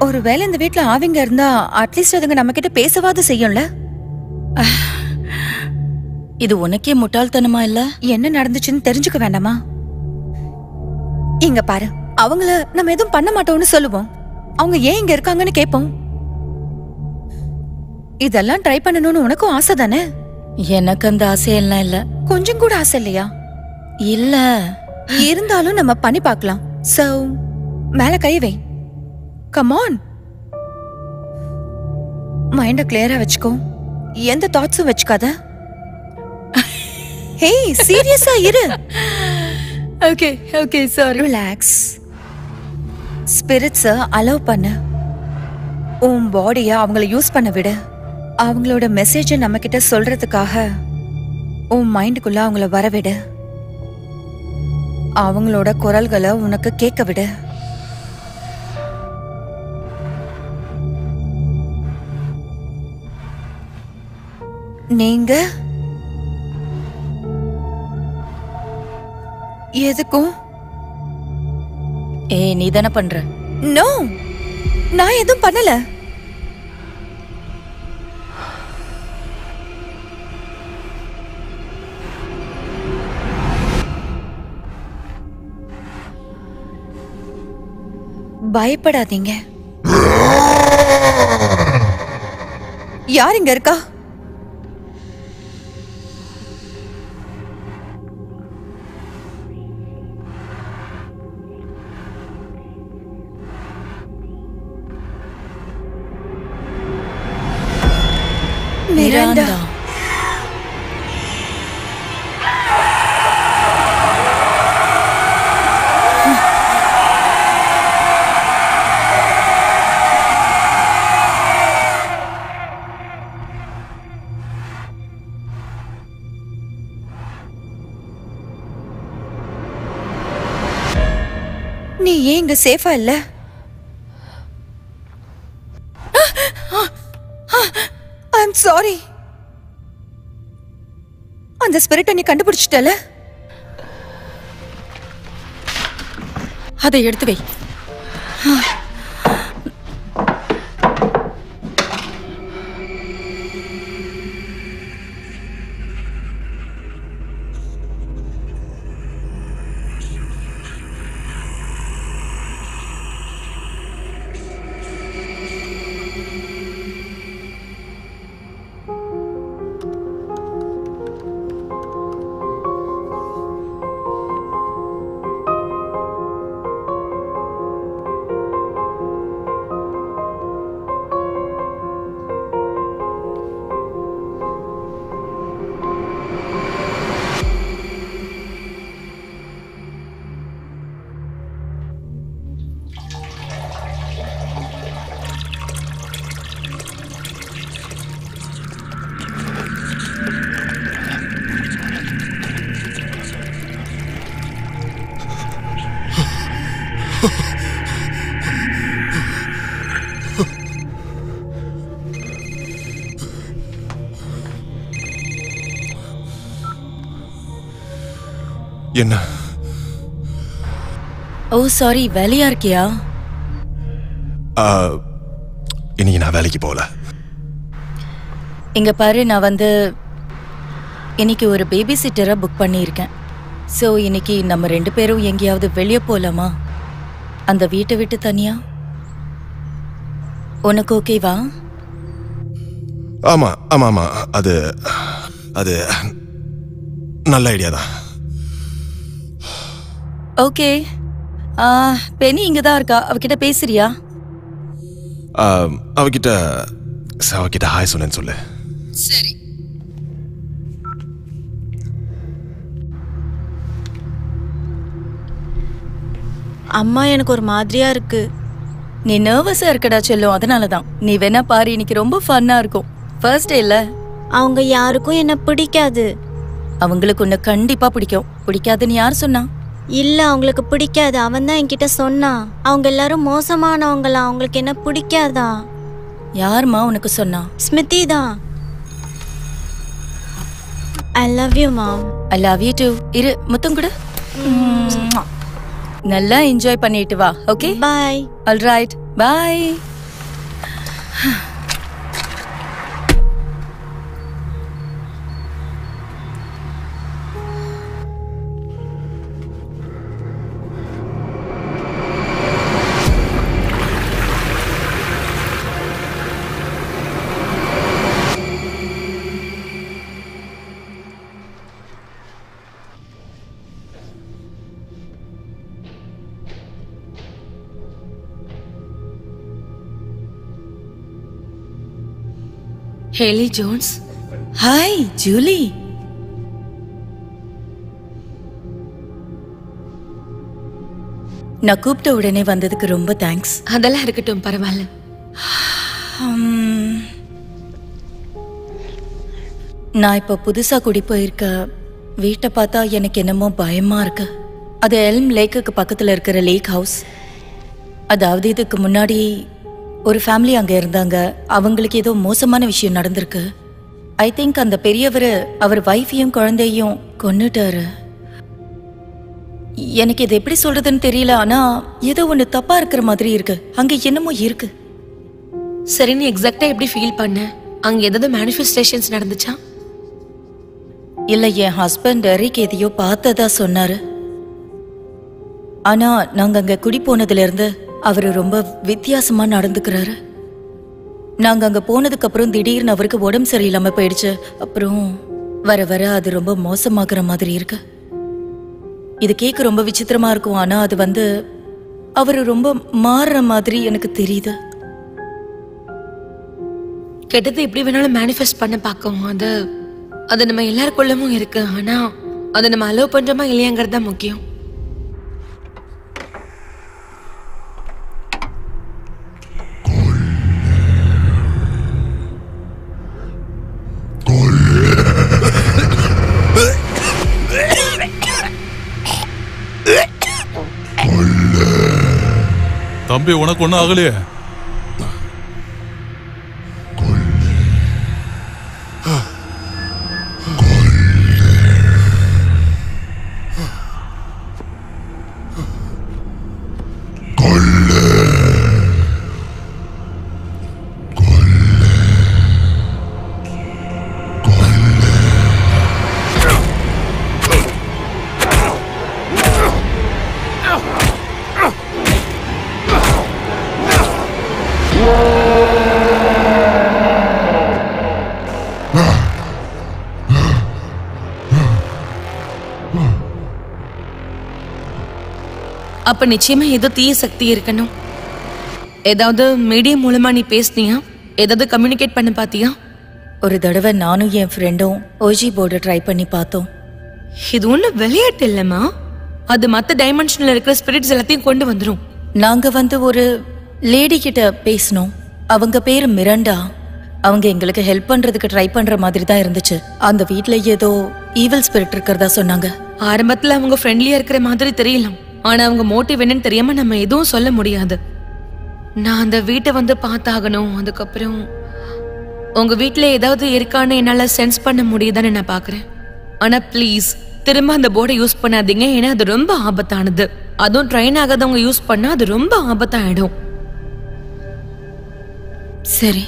ஒருவேளை இந்த வீட்ல ஆவிங்க இருந்தா அட்லீஸ்ட் அதுங்க நம்ம கிட்ட பேசவாது செய்யும்ல இது உனக்கே முட்டாள்தனமா இல்ல என்ன நடந்துச்சுன்னு தெரிஞ்சுக்க வேண்டாமா இங்க பாரு அவங்கள நம்ம எதுவும் பண்ண மாட்டோம்னு சொல்லுவோம் அவங்க ஏன் இங்க இருக்காங்கன்னு கேட்போம் இதெல்லாம் ட்ரை பண்ணணும்னு உனக்கும் ஆசை தானே எனக்கு அந்த ஆசையெல்லாம் இல்ல கொஞ்சம் கூட ஆசை இல்லையா இல்ல இருந்தாலும் நம்ம பண்ணி பார்க்கலாம் சோ மேல கை வை கமான் மைண்ட கிளியரா வச்சுக்கோ எந்த தாட்ஸும் வச்சுக்காத ஹேய் சீரியஸா இரு ஓகே ஓகே சாரி ரிலாக்ஸ் ஸ்பிரிட்ஸ அலோவ் பண்ணு உன் பாடிய அவங்கள யூஸ் பண்ண விடு அவங்களோட மெசேஜை நம்ம கிட்ட சொல்றதுக்காக உன் மைண்டுக்குள்ள அவங்கள வரவிடு அவங்களோட குரல்களை உனக்கு கேட்க விடு நீங்க எதுக்கும் ஏய் நீ தானே பண்ற நோ நான் எதுவும் பண்ணல பயப்படாதீங்க யார் இங்க இருக்கா மிராண்டா மிராண்டா. நீ ஏன் இங்க சேஃபா இல்ல ஐம் சாரி அந்த ஸ்பிரிட்டை நீ கண்டுபிடிச்சிட்டல அதை எடுத்து வை என்ன ஓ சாரி வேலையா இருக்கியா ஆ, இன்னைக்கு நான் வேலைக்கு போகல இங்க பாரு நான் வந்து இன்னைக்கு ஒரு பேபி சிட்டரை புக் பண்ணியிருக்கேன் ஸோ இன்னைக்கு நம்ம ரெண்டு பேரும் எங்கேயாவது வெளியே போகலாமா அந்த வீட்டை விட்டு தனியா உனக்கு ஓகேவா ஆமா ஆமா ஆமா அது அது நல்ல ஐடியா தான் ஓகே பெனி இங்க தான் இருக்கா அவகிட்ட பேசுறியா ஆ, அவகிட்ட ச- அவகிட்ட ஹாய் சொன்னேன்னு சொல்லு சரி அம்மா எனக்கு ஒரு மாதிரியா இருக்கு நீ நர்வஸா இருக்கடா செல்லும் அதனால தான் நீ வேணா பாரு இன்னைக்கு ரொம்ப ஃபன்னா இருக்கும் ஃபர்ஸ்ட் டே இல்ல அவங்க யாருக்கும் என்ன பிடிக்காது அவங்களுக்கு உன்னை கண்டிப்பா பிடிக்கும் பிடிக்காதுன்னு யார் சொன்னா இல்ல அவங்களுக்கு பிடிக்காது அவன் தான் என்கிட்ட சொன்னான் அவங்க எல்லாரும் மோசமானவங்களா அவங்களுக்கு என்ன பிடிக்காதா யாரும்மா உனக்கு சொன்னா ஸ்மிருதி தான் I love you mom I love you too இரு முத்தம் கூட நல்லா என்ஜாய் பண்ணிட்டு வா okay bye all right bye Hayley Jones hi Julie நான் கூப்பிட்ட உடனே வந்ததுக்கு ரொம்ப தேங்க்ஸ் அதெல்லாம் இருக்கட்டும் பரவாயில்ல நான் இப்போ புதுசா குடி போயிருக்க வீட்டை பார்த்தா எனக்கு என்னமோ பயமா இருக்கு அது எல்ம் லேக்குக்கு பக்கத்துல இருக்கிற லேக் ஹவுஸ் அதாவது இதுக்கு முன்னாடி ஒரு ஃபேமிலி அங்க இருந்தாங்க அவங்களுக்கு ஏதோ மோசமான விஷயம் நடந்திருக்கு ஐ திங்க் அந்த பெரியவர் அவர் வைஃபையும் குழந்தையும் கொன்னுட்டாரு எனக்கு இது எப்படி சொல்றதுன்னு தெரியல ஆனா ஏதோ ஒண்ணு தப்பா இருக்கிற மாதிரி இருக்கு அங்க என்னமோ இருக்கு சரி நீ எக்ஸாக்டா எப்படி ஃபீல் பண்ண அங்க ஏதாவது மேனிஃபெஸ்டேஷன்ஸ் நடந்துச்சா இல்ல என் ஹஸ்பண்ட் எரிக் எதையோ பார்த்ததா சொன்னாரு ஆனா நாங்க அங்க குடி போனதுல இருந்து அவரு ரொம்ப வித்தியாசமா நடந்துக்கிறாரு நாங்க அங்க போனதுக்கு அப்புறம் திடீர்னு அவருக்கு உடம்பு சரியில்லாம போயிடுச்சு அப்புறம் வர வர அது ரொம்ப மோசமாகிற மாதிரி இருக்கு இது கேட்க ரொம்ப விசித்திரமா இருக்கும் ஆனா அது வந்து அவரு ரொம்ப மாறுற மாதிரி எனக்கு தெரியுது கெட்டது எப்படி வேணாலும் மேனிஃபெஸ்ட் பண்ண பார்க்கவும் அது அது நம்ம எல்லாருக்குள்ளமும் இருக்கு ஆனா அதை நம்ம அலோவ் பண்றோமா இல்லையாங்கிறது தான் முக்கியம் தம்பி உனக்கு ஒன்றும் ஆகலையே அப்ப நிச்சயமா ஏதோ தீய சக்தி இருக்கணும் ஏதாவது மீடியம் மூலமா நீ பேசுனியா ஏதாவது கம்யூனிகேட் பண்ண பாத்தியா ஒரு தடவை நானும் என் ஃப்ரெண்டும் ஓஜி போர்டை ட்ரை பண்ணி பார்த்தோம் இது ஒண்ணும் விளையாட்டு இல்லம்மா அது மத்த டைமென்ஷன்ல இருக்கிற ஸ்பிரிட்ஸ் எல்லாத்தையும் கொண்டு வந்துரும் நாங்க வந்து ஒரு லேடி கிட்ட பேசினோம் அவங்க பேரு மிரண்டா அவங்க எங்களுக்கு ஹெல்ப் பண்றதுக்கு ட்ரை பண்ற மாதிரி தான் இருந்துச்சு அந்த வீட்ல ஏதோ ஈவில் ஸ்பிரிட் இருக்கிறதா சொன்னாங்க ஆரம்பத்துல அவங்க ஃப்ரெண்ட்லியா இருக்கிற மாதிரி தெரியலாம் ஆனா அவங்க மோட்டிவ் என்னன்னு தெரியாம நம்ம எதுவும் சொல்ல முடியாது நான் அந்த வீட்டை வந்து பார்த்தாகணும் அதுக்கப்புறம் உங்க வீட்ல ஏதாவது இருக்கான்னு என்னால சென்ஸ் பண்ண முடியுதான்னு நான் பாக்குறேன் ஆனா ப்ளீஸ் திரும்ப அந்த போர்டை யூஸ் பண்ணாதீங்க ஏன்னா அது ரொம்ப ஆபத்தானது அதுவும் ட்ரெயின் ஆகாதவங்க யூஸ் பண்ணா அது ரொம்ப ஆபத்தாயிடும் சரி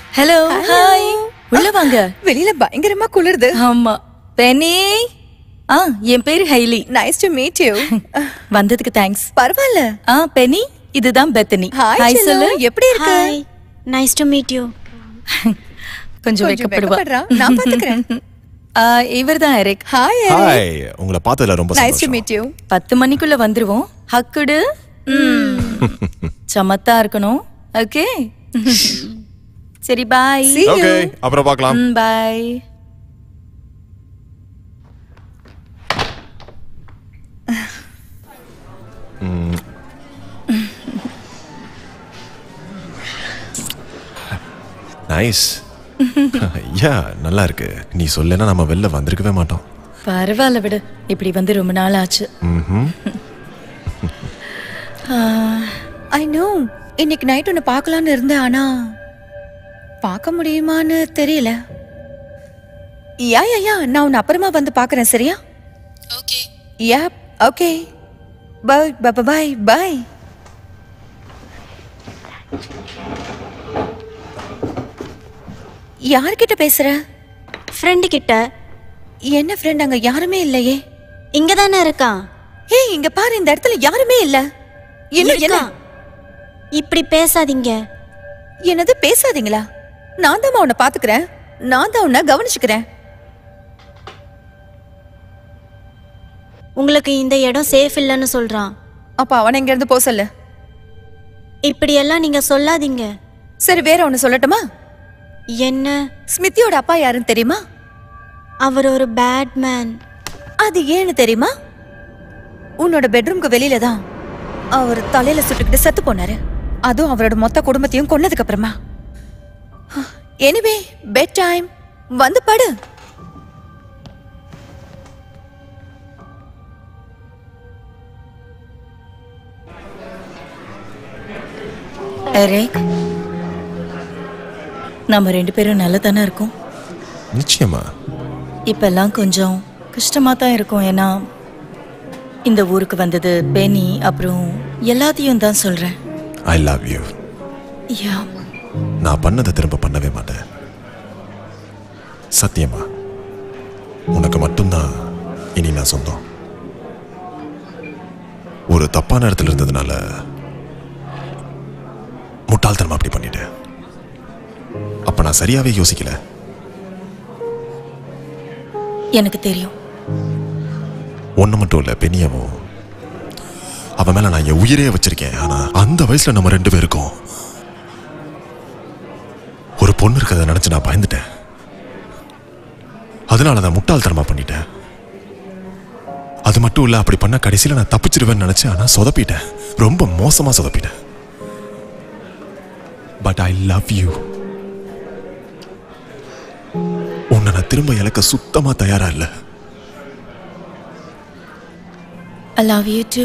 ஹலோ ஹாய் உள்ள வாங்க வெளியில பயங்கரமா குளிருது ஆமா பெனி ஆ என் பேரு Hayley nice to meet you வந்ததுக்கு தேங்க்ஸ் பரவாயில்ல ஆ பெனி இதுதான் பெத்தனி ஹாய் ஹாய் சொல்லு எப்படி இருக்கு hi nice to meet you கொஞ்சம் கொஞ்சம் வெக்கப்படுவா வெக்கப்படுறா. நான் பாத்துக்கிறேன். இவர் தான் எரிக் ஹாய் ஹாய் உங்களை பார்த்ததுல ரொம்ப நைஸ் டு சந்தோஷம் மீட் யூ பத்து மணிக்குள்ள வந்துருவோம் ஹக்குடு சமத்தா இருக்கணும் ஓகே சரி பாய் See you. ஓகே அப்புறம் பார்க்கலாம் பாய் நைஸ் யா நல்லா இருக்கு நீ சொல்லனா நம்ம வெளில வந்திருக்கவே மாட்டோம் பரவாயில்ல விடு இப்படி வந்து ரொம்ப நாள் ஆச்சு ம்ஹும். ஐ நோ இன்னைக்கு நைட் உன்னை பார்க்கலாம்னு இருந்தேன் ஆனா பார்க்க முடியுமான்னு தெரியல யா யா யா நான் உன்னை அப்புறமா வந்து பார்க்கறேன் சரியா okay ya okay bye bye bye bye யார்கிட்ட பேசுற ஃப்ரெண்டு கிட்ட என்ன ஃப்ரெண்ட் அங்க யாருமே இல்லையே இங்க தானே இருக்கான் ஏய் இங்க பாரு இந்த இடத்துல யாருமே இல்ல என்ன என்ன இருக்கான். இப்படி பேசாதீங்க என்னது பேசாதீங்களா நான் தான் உன்னை பாத்துக்கிறேன் நான் தான் உன்னை கவனிச்சுக்கிறேன் உங்களுக்கு இந்த இடம் சேஃப் இல்லைன்னு சொல்றான் அப்ப அவனை இங்க இருந்து போக சொல்லு இப்படியெல்லாம் நீங்க சொல்லாதீங்க சரி வேற ஒண்ணு சொல்லட்டுமா என்ன ஸ்மித்தியோட அப்பா யாருன்னு தெரியுமா அவர் ஒரு பேட் மேன் அது ஏன்னு தெரியுமா உன்னோட பெட்ரூம்க்கு வெளியில தான் அவர் தலையில சுட்டுக்கிட்டு செத்து போனாரு அதுவும் அவரோட மொத்த குடும்பத்தையும் கொன்னதுக்கு அப்புறமா எனிவே பெட் டைம் வந்து படு எரிக் நம்ம ரெண்டு பேரும் நல்லா தானே இருக்கோம் நிச்சயமா இப்பெல்லாம் கொஞ்சம் கஷ்டமா தான் இருக்கும் ஏன்னா இந்த ஊருக்கு வந்தது பெனி அப்புறம் எல்லாத்தையும் தான் சொல்றேன் ஐ லவ் யூ யா நான் பண்ணதை திரும்ப பண்ணவே மாட்டேன் சத்தியமா உனக்கு மட்டும்தான் இனி நான் சொந்தம் ஒரு தப்பான இடத்துல இருந்ததுனால முட்டாள்தனமா அப்படி பண்ணிட்டேன் அப்ப நான் சரியாவே யோசிக்கல எனக்கு தெரியும் ஒண்ணு மட்டும் இல்ல பெண்ணியவும் அவன் மேல நான் என் உயிரே வச்சிருக்கேன் ஆனா அந்த வயசுல நம்ம ரெண்டு பேருக்கும் ஒரு பொண்ணு இருக்கிறத நினைச்சு நான் பயந்துட்டேன் அதனால நான் முட்டாள்தனமா பண்ணிட்டேன் அது மட்டும் இல்ல அப்படி பண்ண கடைசியில நான் தப்பிச்சிருவேன்னு நினைச்சேன் ஆனா சொதப்பிட்டேன் ரொம்ப மோசமா சொதப்பிட்டேன் பட் ஐ லவ் யூ உன்னை நான் திரும்ப இழக்க சுத்தமா தயாரா இல்லை ஐ லவ் யூ டூ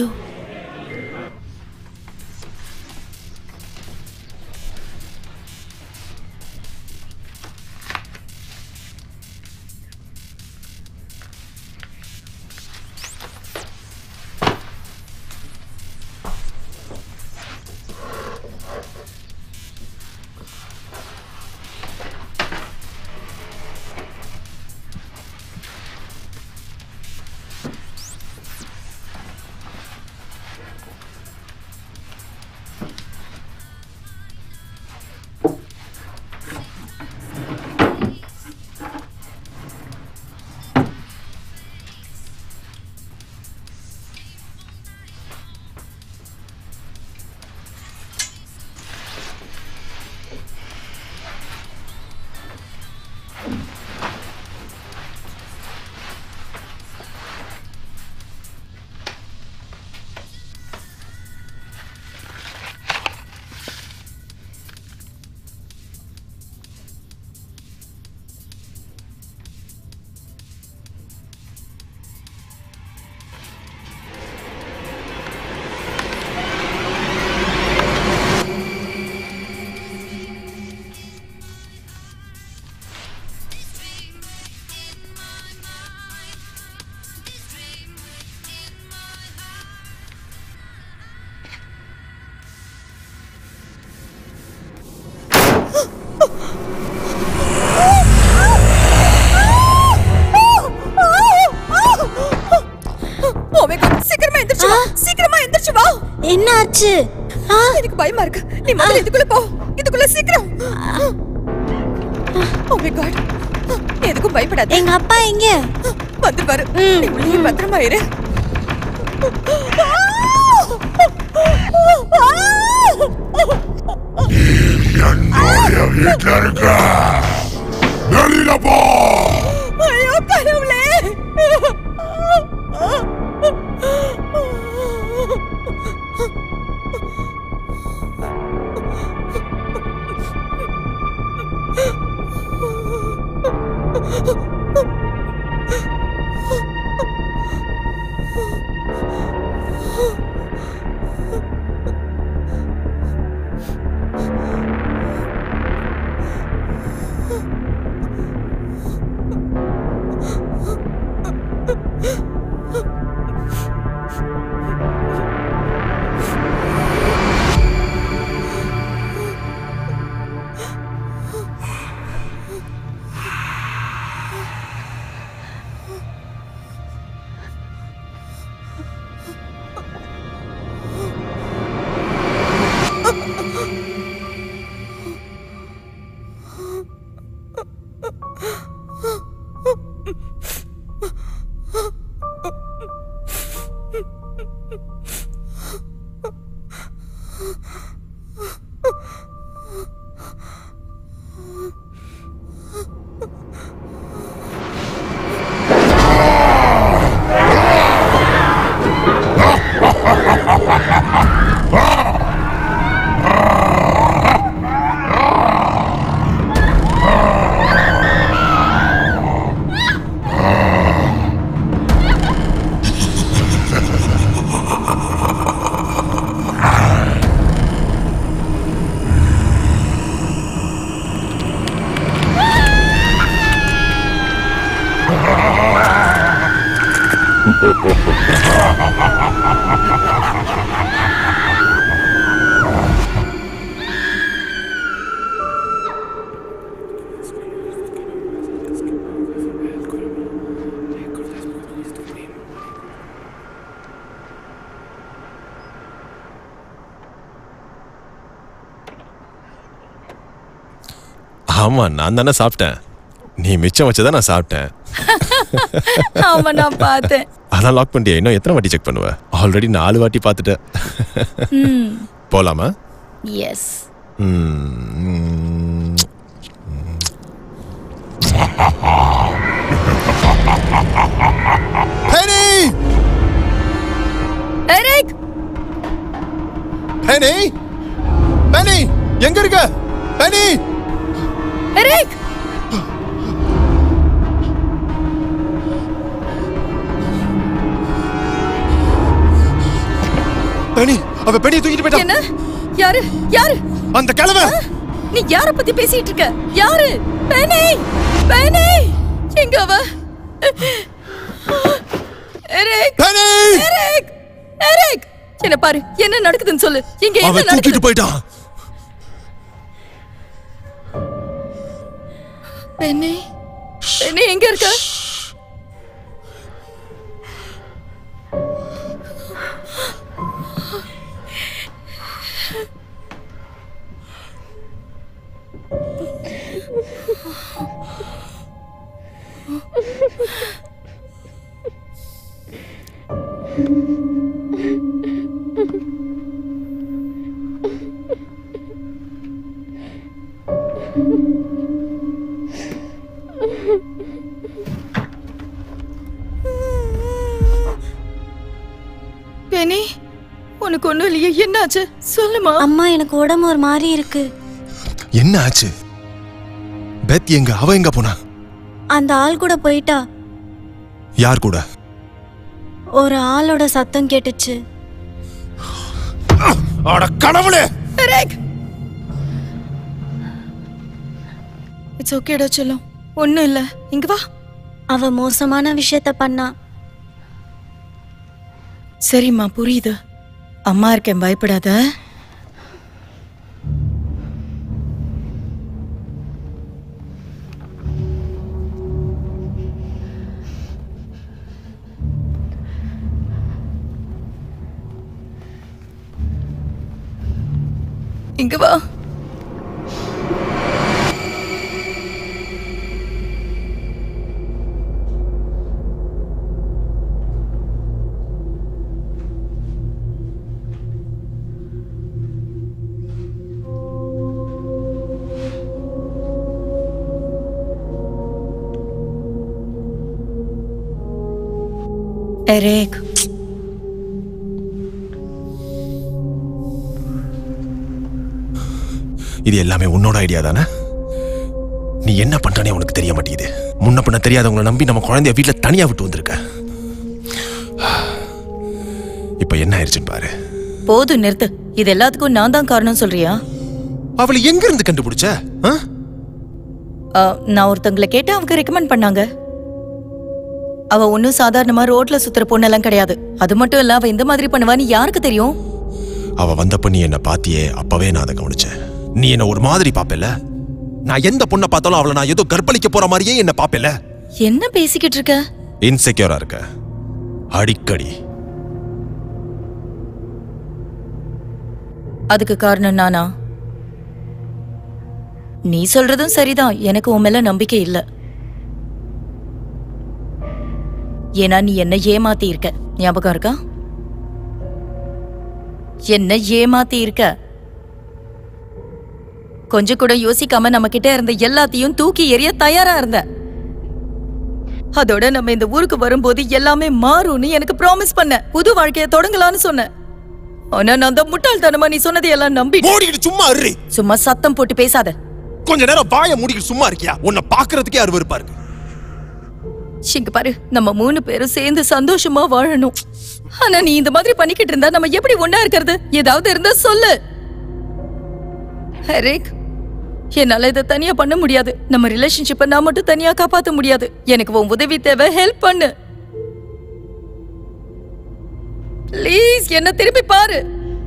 என்னாச்சு ஆ எனக்கு பயமா இருக்கு நீ முதல்ல இதுக்குள்ள போ இதுக்குள்ள சீக்கிரம் ஓ மை காட் நீ எதுக்கும் பயப்படாத எங்க அப்பா எங்க வந்து பாரு நீ உள்ளே பத்திரமா இரு என்னுடைய வீட்டுல இருக்க வெளியில போ ஐயோ கடவுளே ஆமா நான் தானே சாப்பிட்டேன் நீ மிச்சம் வச்சதான் நான் சாப்பிட்டேன் ஆமா நான் பார்த்தேன் அதான் லாக் பண்ணிட்டியா இன்னும் எத்தனை வாட்டி செக் பண்ணுவ ஆல்ரெடி நாலு வாட்டி பார்த்துட்டேன் போலாமா எஸ் ம், Penny! Eric Penny! Penny! எங்க இருக்க Penny! Eric Penny! அவ பெனியை தூக்கிட்டு போயிட்டா என்ன யாரு யாரு அந்த கிழமை நீ யார பத்தி பேசிட்டு இருக்க யாரு பெனி பெனி எங்க அவ எரிக் Penny! எரிக் எரிக் என்ன பாரு என்ன நடக்குதுன்னு சொல்லு இங்க அவ என்ன நடக்குது தூக்கிட்டு போயிட்டான் பெனி பெனி எங்க இருக்க பெனி உனக்கு ஒண்ணும் இல்லையே என்னாச்சு சொல்லுமா அம்மா எனக்கு உடம்பு ஒரு மாதிரி இருக்கு என்ன ஆச்சு பெத் எங்க அவ எங்க போனா அந்த ஆள் கூட போயிட்டா யார் கூட ஒரு ஆளோட சத்தம் கேட்டுச்சு அட கடவுளே எரிக் இட்ஸ் ஓகேடா செல்லம் ஒண்ணும் இல்ல இங்க வா அவ மோசமான விஷயத்த பண்ணா சரிம்மா புரியுது அம்மா இருக்கேன் பயப்படாத இங்க வா எரேக் இது எல்லாமே உன்னோட ஐடியா தானே நீ என்ன பண்றனே உனக்கு தெரிய மாட்டேங்குது முன்ன பின்ன தெரியாதவங்கள நம்பி நம்ம குழந்தைய வீட்டுல தனியா விட்டு வந்திருக்க இப்ப என்ன ஆயிடுச்சுன்னு பாரு போதும் நிறுத்து இது எல்லாத்துக்கும் நான் தான் காரணம் சொல்றியா அவளை எங்க இருந்து கண்டுபிடிச்ச ஆ? ஆ, நான் ஒருத்தங்களை கேட்டு அவங்க ரெக்கமெண்ட் பண்ணாங்க அவ ஒன்னும் சாதாரணமா ரோட்ல சுத்துற பொண்ணெல்லாம் கிடையாது அது மட்டும் இல்ல அவ இந்த மாதிரி பண்ணுவான்னு யாருக்கு தெரியும் அவ வந்தப்ப நீ என்ன பாத்தியே அப்பவே நான் அதை கவனிச்சேன் நீ என்ன ஒரு மாதிரி பாப்பல நான் எந்த பொண்ணை பார்த்தாலும் அவளை நான் ஏதோ கற்பழிக்க போற மாதிரியே என்ன பாப்பல என்ன பேசிக்கிட்டு இருக்க இன்செக்யூரா இருக்க அடிக்கடி அதுக்கு காரணம் நானா நீ சொல்றதும் சரிதான் எனக்கு உன் மேல நம்பிக்கை இல்ல ஏன்னா நீ என்ன ஏமாத்தி இருக்க ஞாபகம் இருக்கா என்ன ஏமாத்தி இருக்க கொஞ்சம் கூட யோசிக்காம நம்ம கிட்ட இருந்த எல்லாத்தையும் தூக்கி எறிய தயாரா இருந்த அதோட நம்ம இந்த ஊருக்கு வரும்போது எல்லாமே மாறும்னு எனக்கு ப்ராமிஸ் பண்ண புது வாழ்க்கைய தொடங்கலாம்னு சொன்னேன் ஆனா நான் அந்த முட்டாள்தனமா நீ சொன்னதையெல்லாம் நம்பி மூடிக்கிட்டு சும்மா இரு சும்மா சத்தம் போட்டு பேசாத கொஞ்ச நேரம் வாய மூடிக்கிட்டு சும்மா இருக்கியா உன்னை பாக்குறதுக்கே அருவருப்பா இருக்கு இங்க பாரு நம்ம மூணு பேரும் சேர்ந்து சந்தோஷமா வாழணும் ஆனா நீ இந்த மாதிரி பண்ணிக்கிட்டு இருந்தா நம்ம எப்படி ஒண்ணா இருக்கிறது ஏதாவது இருந்தா சொல்லு ஹரிக் என்னால இதை தனியா பண்ண முடியாது நம்ம ரிலேஷன்ஷிப்பை நான் மட்டும் தனியா காப்பாத்த முடியாது எனக்கு உன் உதவி தேவை ஹெல்ப் பண்ணு ப்ளீஸ் என்ன திரும்பி பாரு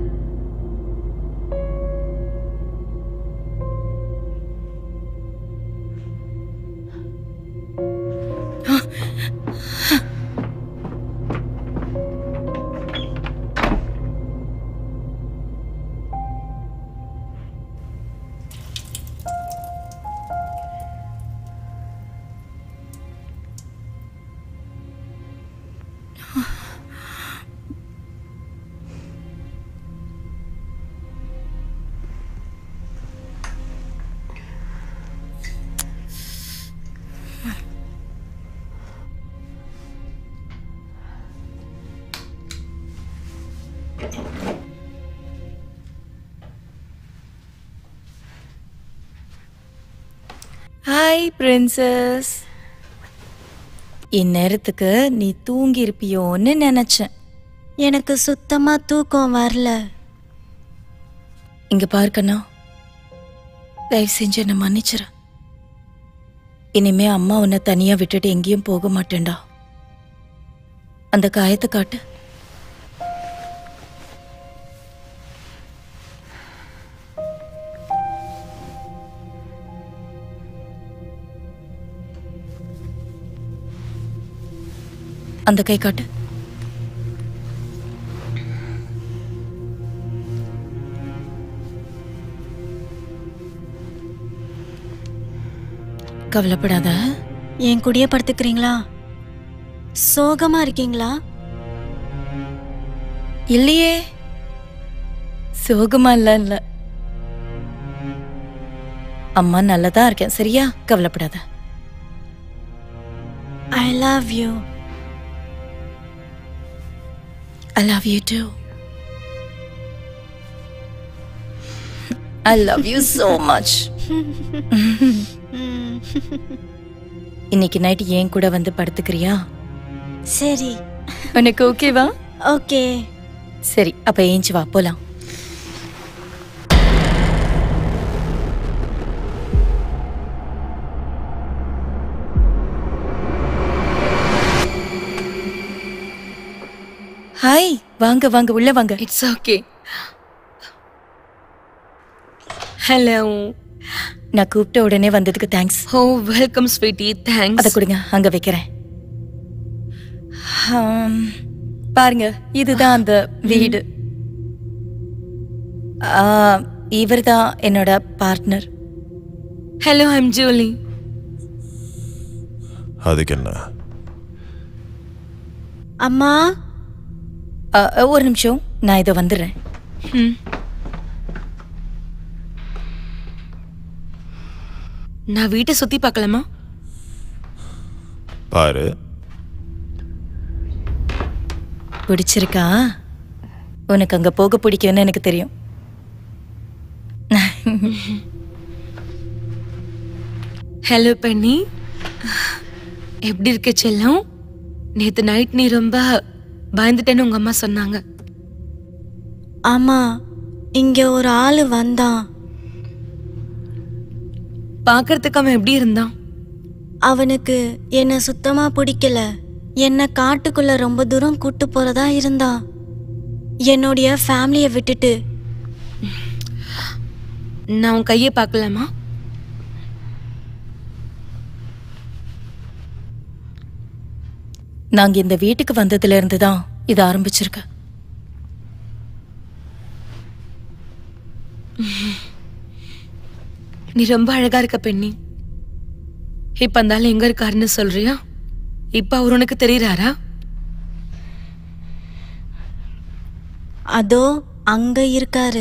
ஹாய் பிரின்சஸ் இந்நேரத்துக்கு நீ தூங்கி இருப்பியோன்னு நினைச்சேன் எனக்கு சுத்தமா தூக்கம் வரல இங்க பார்க்கண்ணா தயவு செஞ்சு என்னை மன்னிச்சிரு இனிமே அம்மா உன்னை தனியா விட்டுட்டு எங்கேயும் போக மாட்டேன்டா அந்த காயத்தை காட்டு அந்த கை காட்டு கவலைப்படாத என் கூடயே படுத்துக்கிறீங்களா சோகமா இருக்கீங்களா இல்லையே சோகமா இல்ல இல்ல அம்மா நல்லதா இருக்கேன் சரியா கவலைப்படாத I love you I love you too I love you so much இன்னைக்கு நைட் ஏன் கூட வந்து படுத்துக்கிறியா சரி உனக்கு ஓகேவா ஓகே சரி அப்ப ஏஞ்சி வா போலாம் ஹாய் வாங்க வாங்க உள்ள வாங்க இட்ஸ் ஓகே ஹலோ நான் கூப்பிட்ட உடனே வந்ததுக்கு தேங்க்ஸ் ஓ வெல்கம் ஸ்வீட்டி அத தேங்க்ஸ் கொடுங்க அங்க வைக்கிறேன் ஆம், பாருங்க இதுதான் அந்த வீடு ஆ, இவர்தான் என்னோட பார்ட்னர் ஹலோ ஐம் ஜூலி அதுக்கு என்ன அம்மா அ, அ, ஒரு நிமிஷம் நான் இதை வந்துடுறேன் ம். நான் வீட்டை சுத்தி பார்க்கலாமா பாரு பிடிச்சிருக்கா உனக்கு அங்க போக பிடிக்கும்னு எனக்கு தெரியும் ஹலோ பெண்ணி எப்படி இருக்க செல்லம் நேத்து நைட் நீ ரொம்ப பயந்துட்டேன்னு உங்க அம்மா சொன்னாங்க ஆமா இங்க ஒரு ஆளு வந்தான் பார்க்கறதுக்கு அவன் எப்படி இருந்தான் அவனுக்கு என்ன சுத்தமா பிடிக்கல என்ன காட்டுக்குள்ள ரொம்ப தூரம் கூட்டு போறதா இருந்தான் என்னுடைய ஃபேமிலியை விட்டுட்டு நான் உன் கையை பார்க்கலாமா நாங்க இந்த வீட்டுக்கு வந்ததுல இருந்து தான் இது ஆரம்பிச்சிருக்கு நீ ரொம்ப அழகா இருக்க பெண்ணி இப்ப அந்த ஆள் எங்க இருக்காருன்னு சொல்றியா இப்ப அவர் உனக்கு தெரியறாரா அதோ அங்க இருக்காரு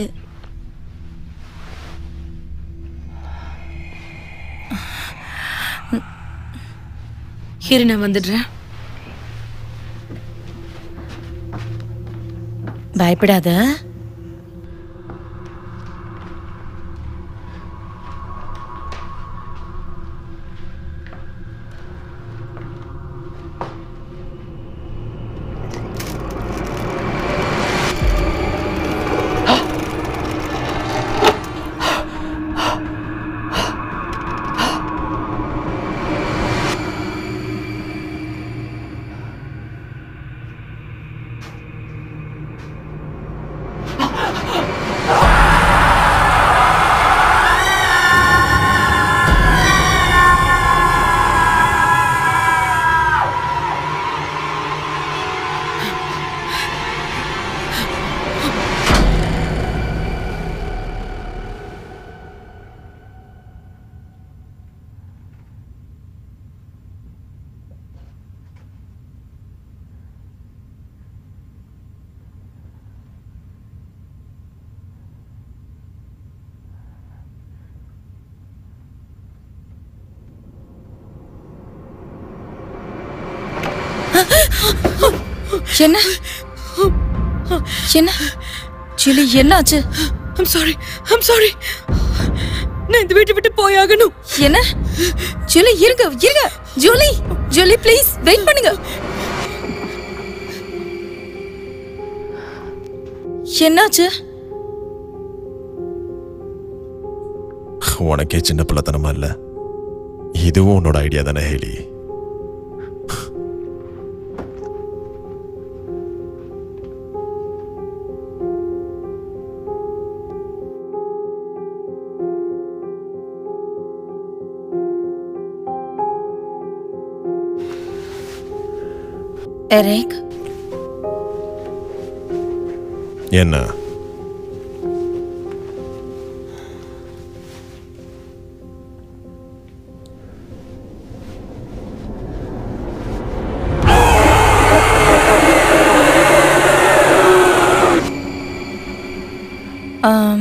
இரு நான் வந்துடுறேன் பயப்படாத என்ன என்ன சிலி என்னாச்சு ஐம் சாரி ஐம் சாரி நான் இந்த வீட்டை விட்டு போயாகணும் என்ன ஜூலி இருங்க இருங்க ஜூலி ஜூலி ப்ளீஸ் வெயிட் பண்ணுங்க என்னாச்சு உனக்கே சின்ன பிள்ளைத்தனமா இல்ல இதுவும் உன்னோட ஐடியா தானே ஹேலி எரேக் என்ன ஆம்.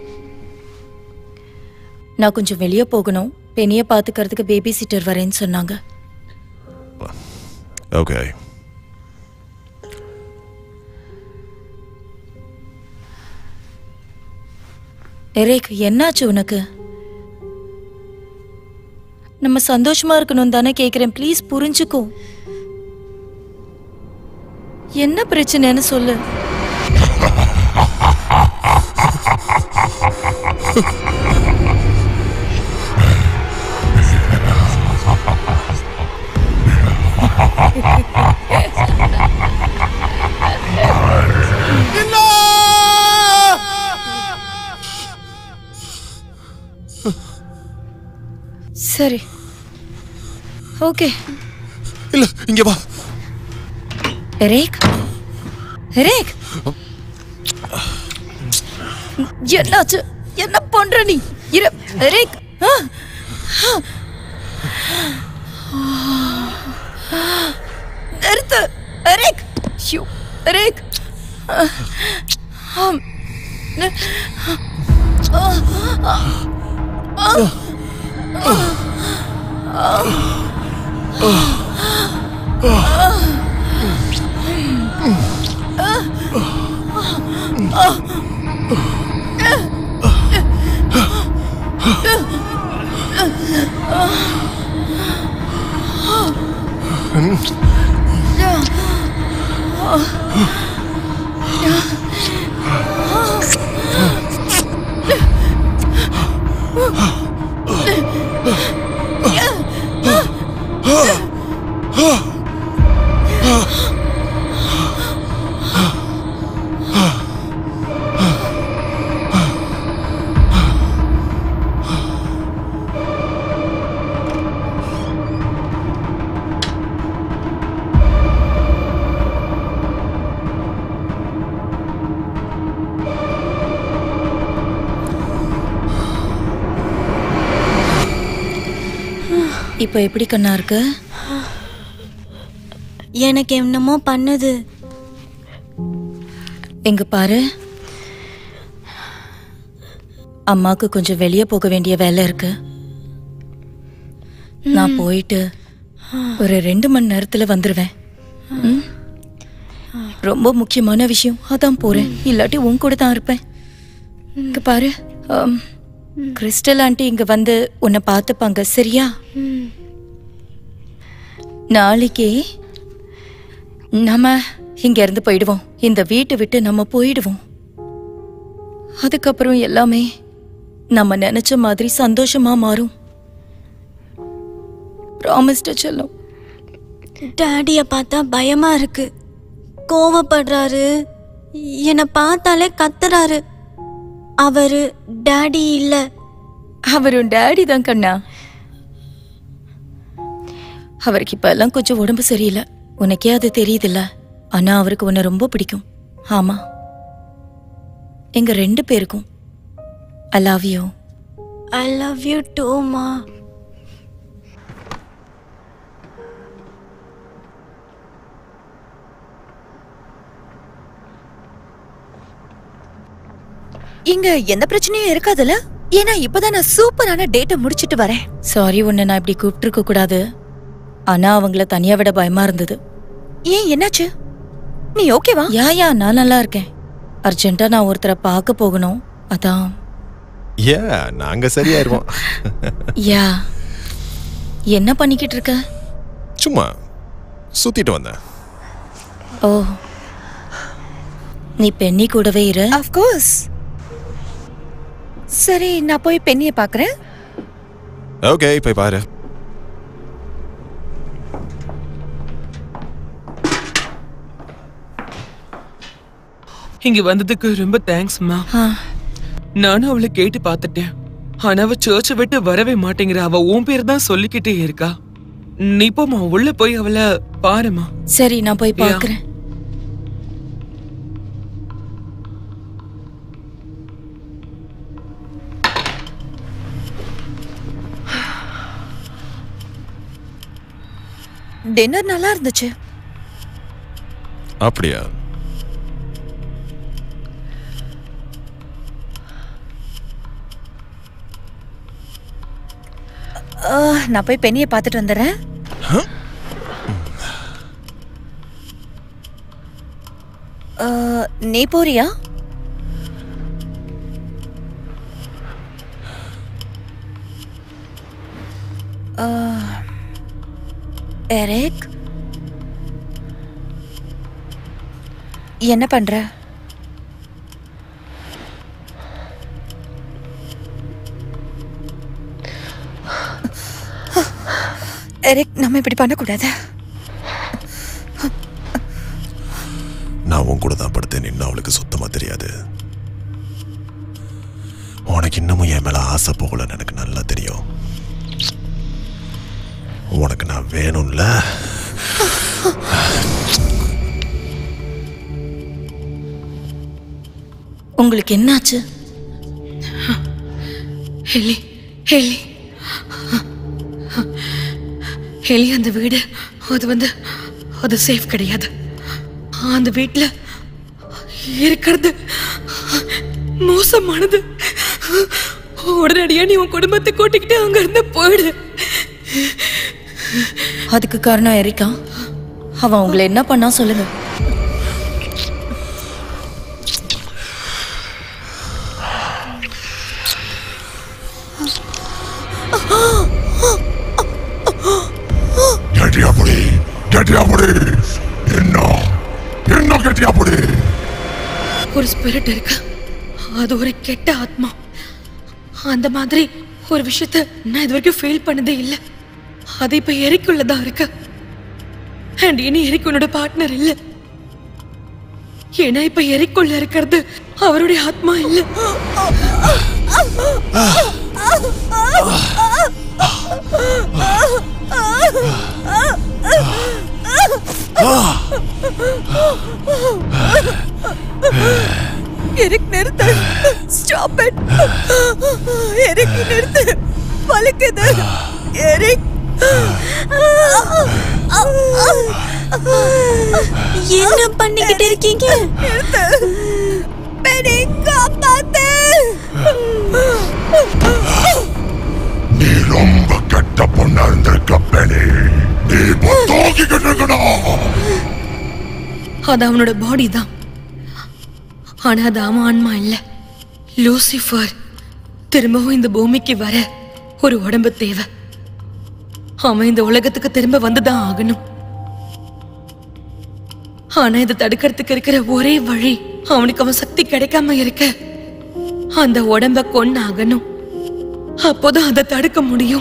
நான் கொஞ்சம் வெளியே போகணும் பெண்ணிய பாத்துக்கிறதுக்கு பேபி சிட்டர் வரேன்னு சொன்னாங்க ஓகே எரேக் என்னாச்சு உனக்கு நம்ம சந்தோஷமா இருக்கணும் தானே கேக்குறேன் ப்ளீஸ் புரிஞ்சுக்கோ என்ன பிரச்சனைன்னு சொல்லு சரி ஓகே இல்ல இங்க வா எரேக் எரேக் என்னாச்சு பண்ற நீ இரு எரிக் ஆ. நிறுத்து எரிக் ஷூ எரிக் ஆம். நி- ஆ. ஆ. ஆ. இப்போ எப்படி கண்ணா இருக்கு எனக்கு என்னமோ பண்ணுது எங்க பாரு அம்மாக்கு கொஞ்சம் வெளியே போக வேண்டிய வேலை இருக்கு நான் போயிட்டு ஒரு ரெண்டு மணி நேரத்துல வந்துருவேன் ம்? ரொம்ப முக்கியமான விஷயம் அதான் போறேன் இல்லாட்டி உன் கூட தான் இருப்பேன் இங்க பாரு ஆம், கிறிஸ்டல் ஆண்டி இங்க வந்து உன்னை பார்த்துப்பாங்க சரியா நாளைக்கு நம்ம இங்க இருந்து போயிடுவோம் இந்த வீட்டை விட்டு நம்ம போயிடுவோம் அதுக்கப்புறம் எல்லாமே நம்ம நினைச்ச மாதிரி சந்தோஷமா மாறும் ப்ராமிஸ்ட சொல்லும் டாடிய பார்த்தா பயமா இருக்கு கோவப்படுறாரு என்னை பார்த்தாலே கத்துறாரு அவரு டாடி இல்ல அவரும் டேடி தான் கண்ணா அவருக்கு இப்ப எல்லாம் கொஞ்சம் உடம்பு சரியில்லை உனக்கே அது தெரியுதுல்ல ஆனா அவருக்கு உன்னை ரொம்ப பிடிக்கும் ஆமா எங்க ரெண்டு பேருக்கும் I love you I love you டூமா இங்க எந்த பிரச்சனையும் இருக்காதுல்ல ஏன்னா இப்பதான் நான் சூப்பரான டேட்டை முடிச்சிட்டு வரேன் சாரி உன்னை நான் இப்படி கூப்பிட்டுருக்க கூடாது ஆனா அவங்கள தனியா விட பயமா இருந்தது ஏன் என்னாச்சு நீ ஓகேவா யா யா நான் நல்லா இருக்கேன் அர்ஜென்ட்டா நான் ஒருத்தரை பார்க்க போகணும் அதான் ஏ நாங்க சரியாயிருவோம் யா என்ன பண்ணிக்கிட்டு இருக்க சும்மா சுத்திட்டு வந்தேன் ஓ நீ பெண்ணி கூடவே இரு ஆஃப் கோர்ஸ் சரி நான் போய் பெண்ணிய பாக்குறேன் ஓகே போய் பாரு இங்க வந்ததுக்கு ரொம்ப தேங்க்ஸ்மா ஆ, நானும் அவளை கேட்டு பார்த்துட்டேன் ஆனா அவ சர்ச்சை விட்டு வரவே மாட்டேங்கிறா அவ உன் பேர் தான் சொல்லிக்கிட்டே இருக்கா நீ போமா உள்ள போய் அவளை பாருமா சரி நான் போய் யா. பார்க்கறேன் டின்னர் நல்லா இருந்துச்சு அப்படியா ஆ, நான் போய் பெண்ணிய பார்த்துட்டு வந்துடுறேன் ஆ, நீ போறியா ஆ, எரிக் என்ன பண்ற எரிக் நம்ம இப்படி பண்ணக்கூடாது நான் உன் கூட தான் படுத்தேன் நின்று அவளுக்கு சுத்தமா தெரியாது உனக்கு இன்னமும் என் மேல ஆசை போகலன்னு எனக்கு நல்லா தெரியும் உனக்கு நான் வேணும்ல உங்களுக்கு என்னாச்சு ஹெலி ஹெலி ஹெலி அந்த வீடு அது வந்து அது சேஃப் கிடையாது அந்த வீட்ல இருக்கிறது மோசமானது உடனடியா நீ உன் குடும்பத்தை கூட்டிக்கிட்டு அங்க இருந்து போயிடு அதுக்கு காரணம் எரிக்கா அவன் உங்களை என்ன பண்ணா சொல்லுங்க கெட்டியா புடி கெட்டியா புடி என்ன என்ன கெட்டியா புடி ஒரு ஸ்பிரிட் இருக்கு அது ஒரு கெட்ட ஆத்மா அந்த மாதிரி ஒரு விஷயத்த நான் இது வரைக்கும் ஃபீல் பண்ணதே இல்ல அது இப்ப எரிக்குள்ளதான் இருக்கு அண்ட் இனி எரிக்கு உன்னோட பார்ட்னர் இல்ல ஏன்னா இப்ப எரிக்குள்ள இருக்கிறது அவருடைய ஆத்மா இல்ல எரிக் நிறுத்து ஸ்டாப் இட் எரிக் நிறுத்து வலிக்குது எரிக் என்ன பண்ணிக்கிட்டு இருக்கீங்க நிறுத்து பெரி காப்பாத்து நீ ரொம்ப கெட்ட பொண்ணா இருந்திருக்க பெணி நீ இப்போ தூக்கிக்கிட்டு இருக்கணும் அது அவனோட பாடி தான் ஆனா அது அவன் ஆன்மா இல்ல லூசிஃபர் திரும்பவும் இந்த பூமிக்கு வர ஒரு உடம்பு தேவை அவன் இந்த உலகத்துக்கு திரும்ப வந்துதான் ஆகணும் ஆனா இதை தடுக்கிறதுக்கு இருக்கிற ஒரே வழி அவனுக்கு அவன் சக்தி கிடைக்காம இருக்க அந்த உடம்ப கொன்னாகணும் அப்போதான் அதை தடுக்க முடியும்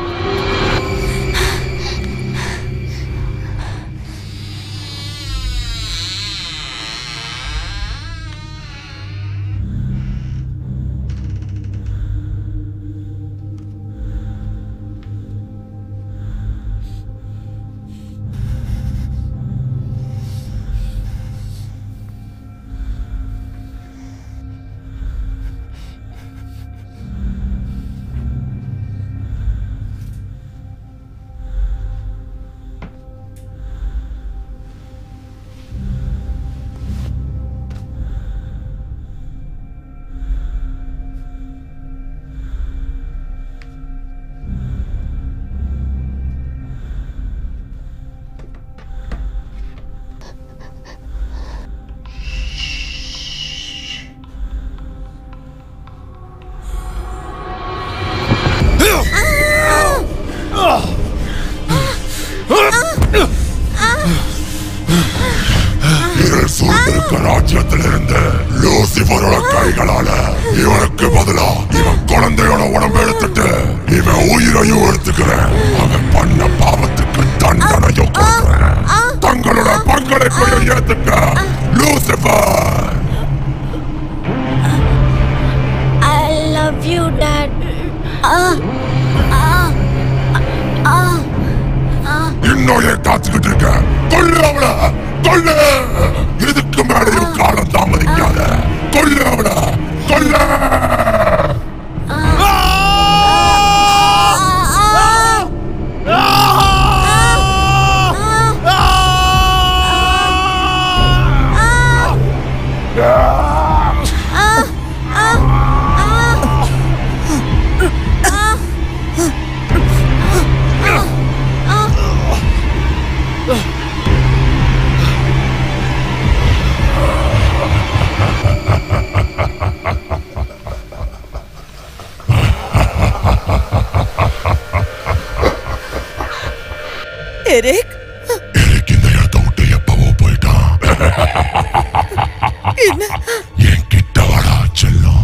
இருள் சூழ்ந்திருக்க ராஜ்யத்திலிருந்து லூசிபரோட கைகளால இவனுக்கு பதிலா இவன் குழந்தையோட உடம்பு எடுத்துட்டு இவன் உயிரையும் எடுத்துக்கிறேன் அவன் பண்ண பாவத்துக்கு தண்டனையும் கொடுக்கிறேன் தங்களோட பங்களிப்பையும் ஏத்துக்க Lucifer I love you dad இன்னும் ஏன் காத்துக்கிட்டு இருக்க கொல்லு அவள கொல்லு இதுக்கு மேலேயும் காலம் தாமதிக்காத கொல்லு அவள கொல்ல எரிக் எனக்கு இந்த இடத்த விட்டு எப்பவோ போயிட்டான் என்ன என் கிட்ட வாடா செல்லம்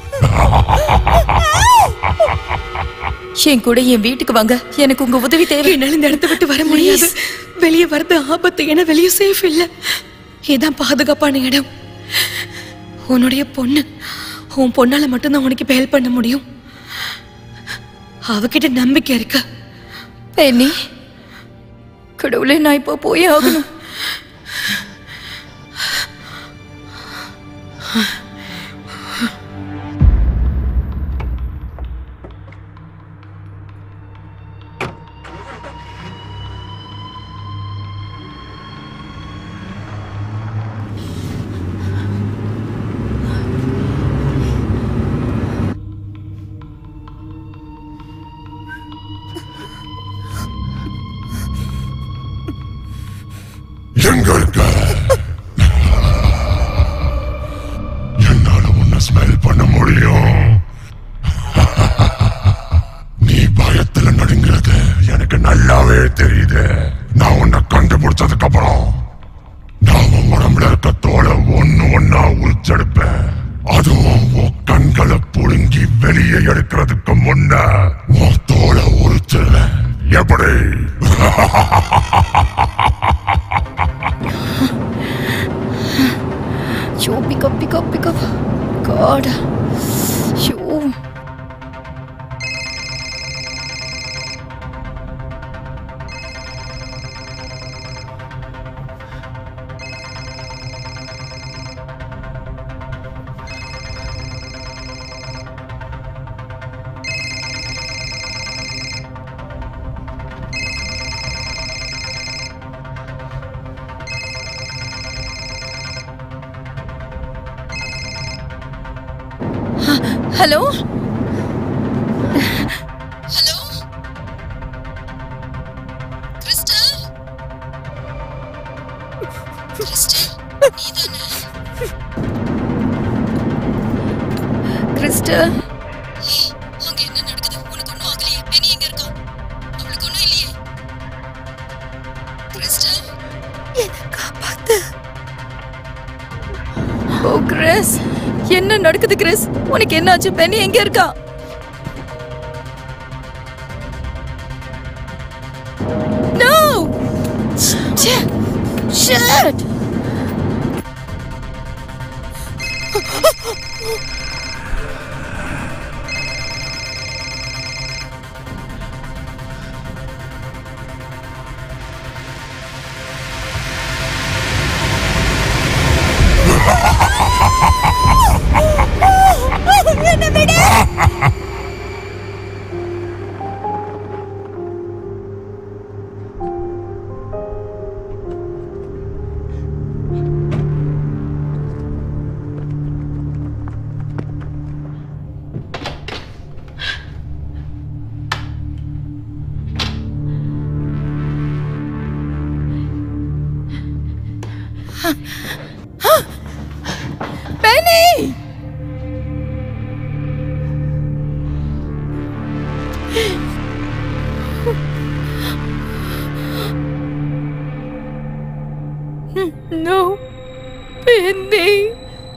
என் கூட என் வீட்டுக்கு வாங்க எனக்கு உங்க உதவி தேவை என்னால இந்த இடத்த விட்டு வர முடியாது வெளியே வரது ஆபத்து ஏன்னா வெளியே சேஃப் இல்ல இதான் பாதுகாப்பான இடம் உன்னுடைய பொண்ணு உன் பொண்ணால மட்டும்தான் உனக்கு இப்ப ஹெல்ப் பண்ண முடியும் அவகிட்ட நம்பிக்கை இருக்கு பெண்ணி கடவுளே நான் இப்போ போய் ஆகணும் நல்லாவே தெரியுது நான் உன்னை கண்டுபிடிச்சதுக்கு அப்புறம் நான் உன் உடம்புல இருக்க தோலை ஒண்ணு ஒன்னா உரிச்செடுப்பேன் அதுவும் உன் கண்களை புடுங்கி வெளியே எடுக்கிறதுக்கு முன்ன உன் தோலை உரிச்சிருவேன் எப்படி Yo, pick up, pick up, pick up. God. Yo. Hello Crystal காப்பாத்து ஓ கிறிஸ் என்ன நடக்குது கிறிஸ் உனக்கு என்னாச்சு பெனி எங்க இருக்கா நோ ஷிட் என்ன விடு பெனி No, Penny.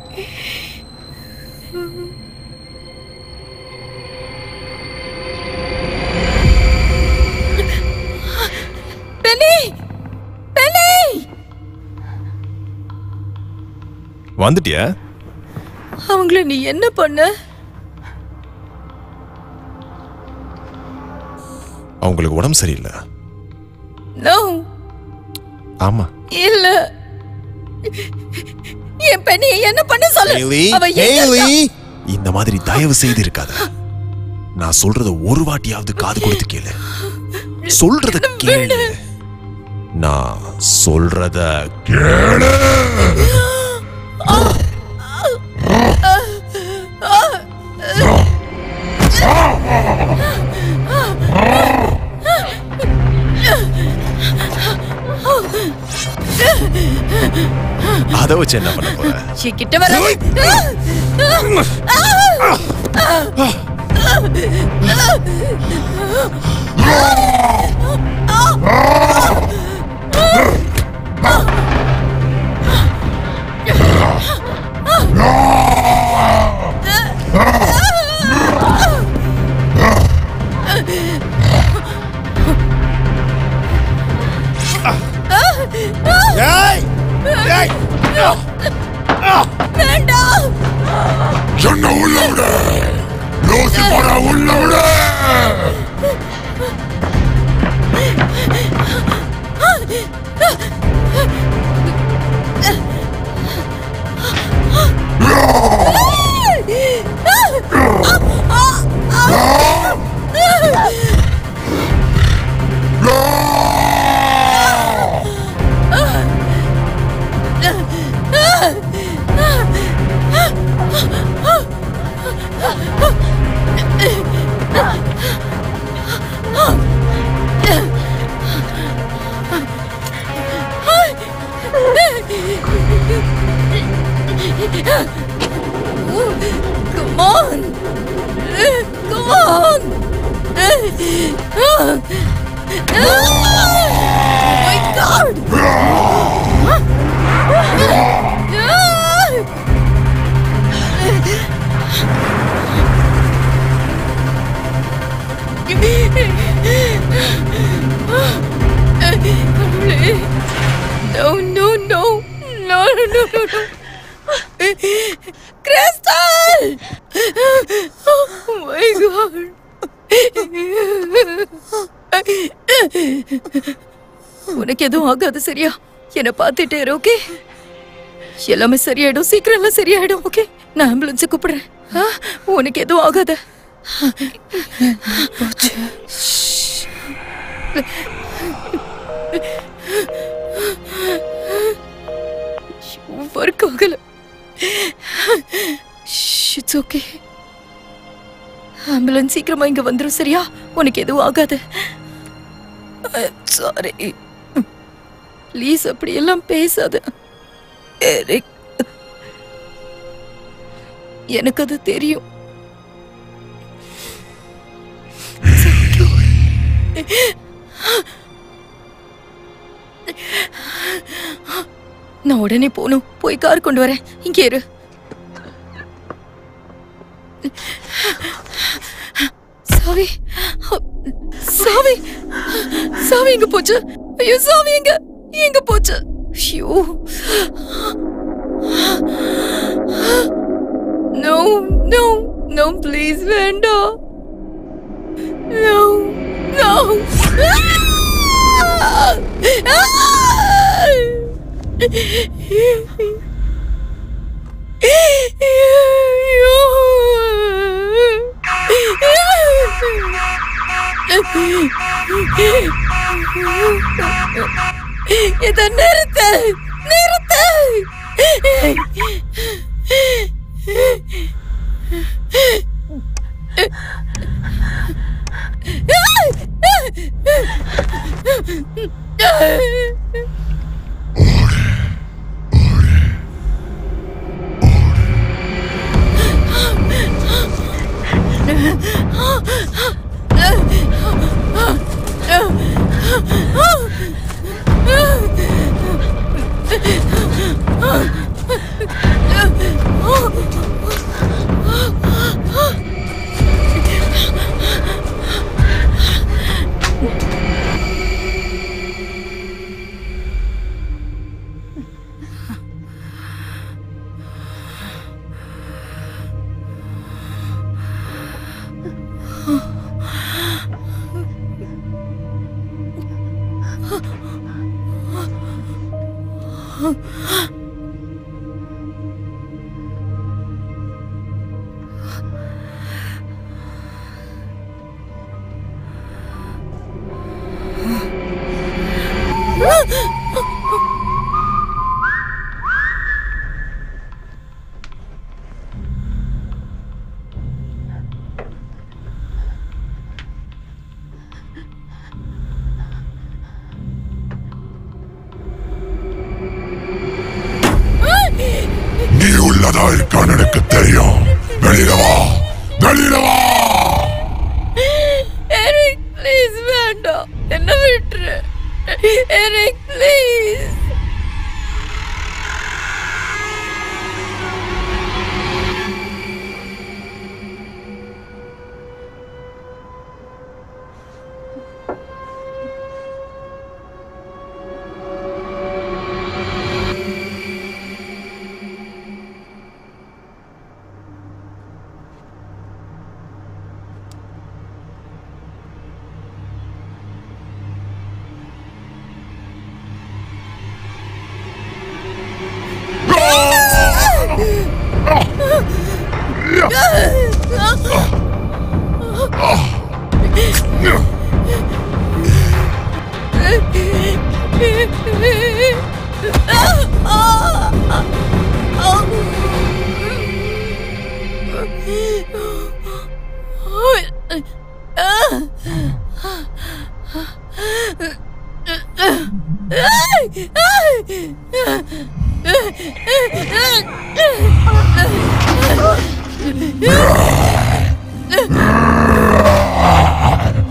Penny! Penny! வந்துட்டியா அவங்கள நீ என்ன பண்ண அவங்களுக்கு உடம்பு சரியில்லை நோ ஆமா இல்ல என் பெண்ணி என்ன பண்ண சொல்லு ஹேலி அவ எங்க ஹேலி இருக்கா? இந்த மாதிரி தயவு செய்து இருக்காத நான் சொல்றத ஒரு வாட்டியாவது காது கொடுத்து கேளு சொல்றத கேளு நான் சொல்றத கேளு அதை வச்சு என்ன பண்ண போற என் கிட்ட வர வேண்டாம் என்ன உள்ள விடு லூசிபரை உள்ள விடு my God! No, no, no. No, no, no, no, no. Crystal! Oh my God. உனக்கு எதுவும் ஆகாது சரியா என்ன பார்த்துட்டே இரு ஓகே எல்லாமே சரியாயிடும் சீக்கிரம் எல்லாம் சரியாயிடும் ஓகே நான் ஆம்புலன்ஸை கூப்பிடுறேன் ஆ, உனக்கு எதுவும் ஆகாத போச்சு. ஒர்க் ஆகல இட்ஸ் ஓகே ஆம்புலன்ஸ் சீக்கிரமா இங்க வந்துரும் சரியா உனக்கு எதுவும் ஆகாது சாரி ப்ளீஸ் அப்படியெல்லாம் பேசாத எரிக் எனக்கு அது தெரியும் நான் உடனே போகணும் போய் கார் கொண்டு வரேன் இங்கே இரு சாவி சாவி சாவி எங்க போச்சு ஐயோ சாவி எங்க எங்க போச்சு ஐயோ நோ நோ நோ ப்ளீஸ் வேண்டாம் நோ நோ இதை நிறுத்து நிறுத்து நீ உள்ளதா இருக்கான்னு எனக்கு தெரியும் வெளியில வா வெளியில வா எரிக் ப்ளீஸ் வேண்டாம் என்ன விட்டுரு Eric please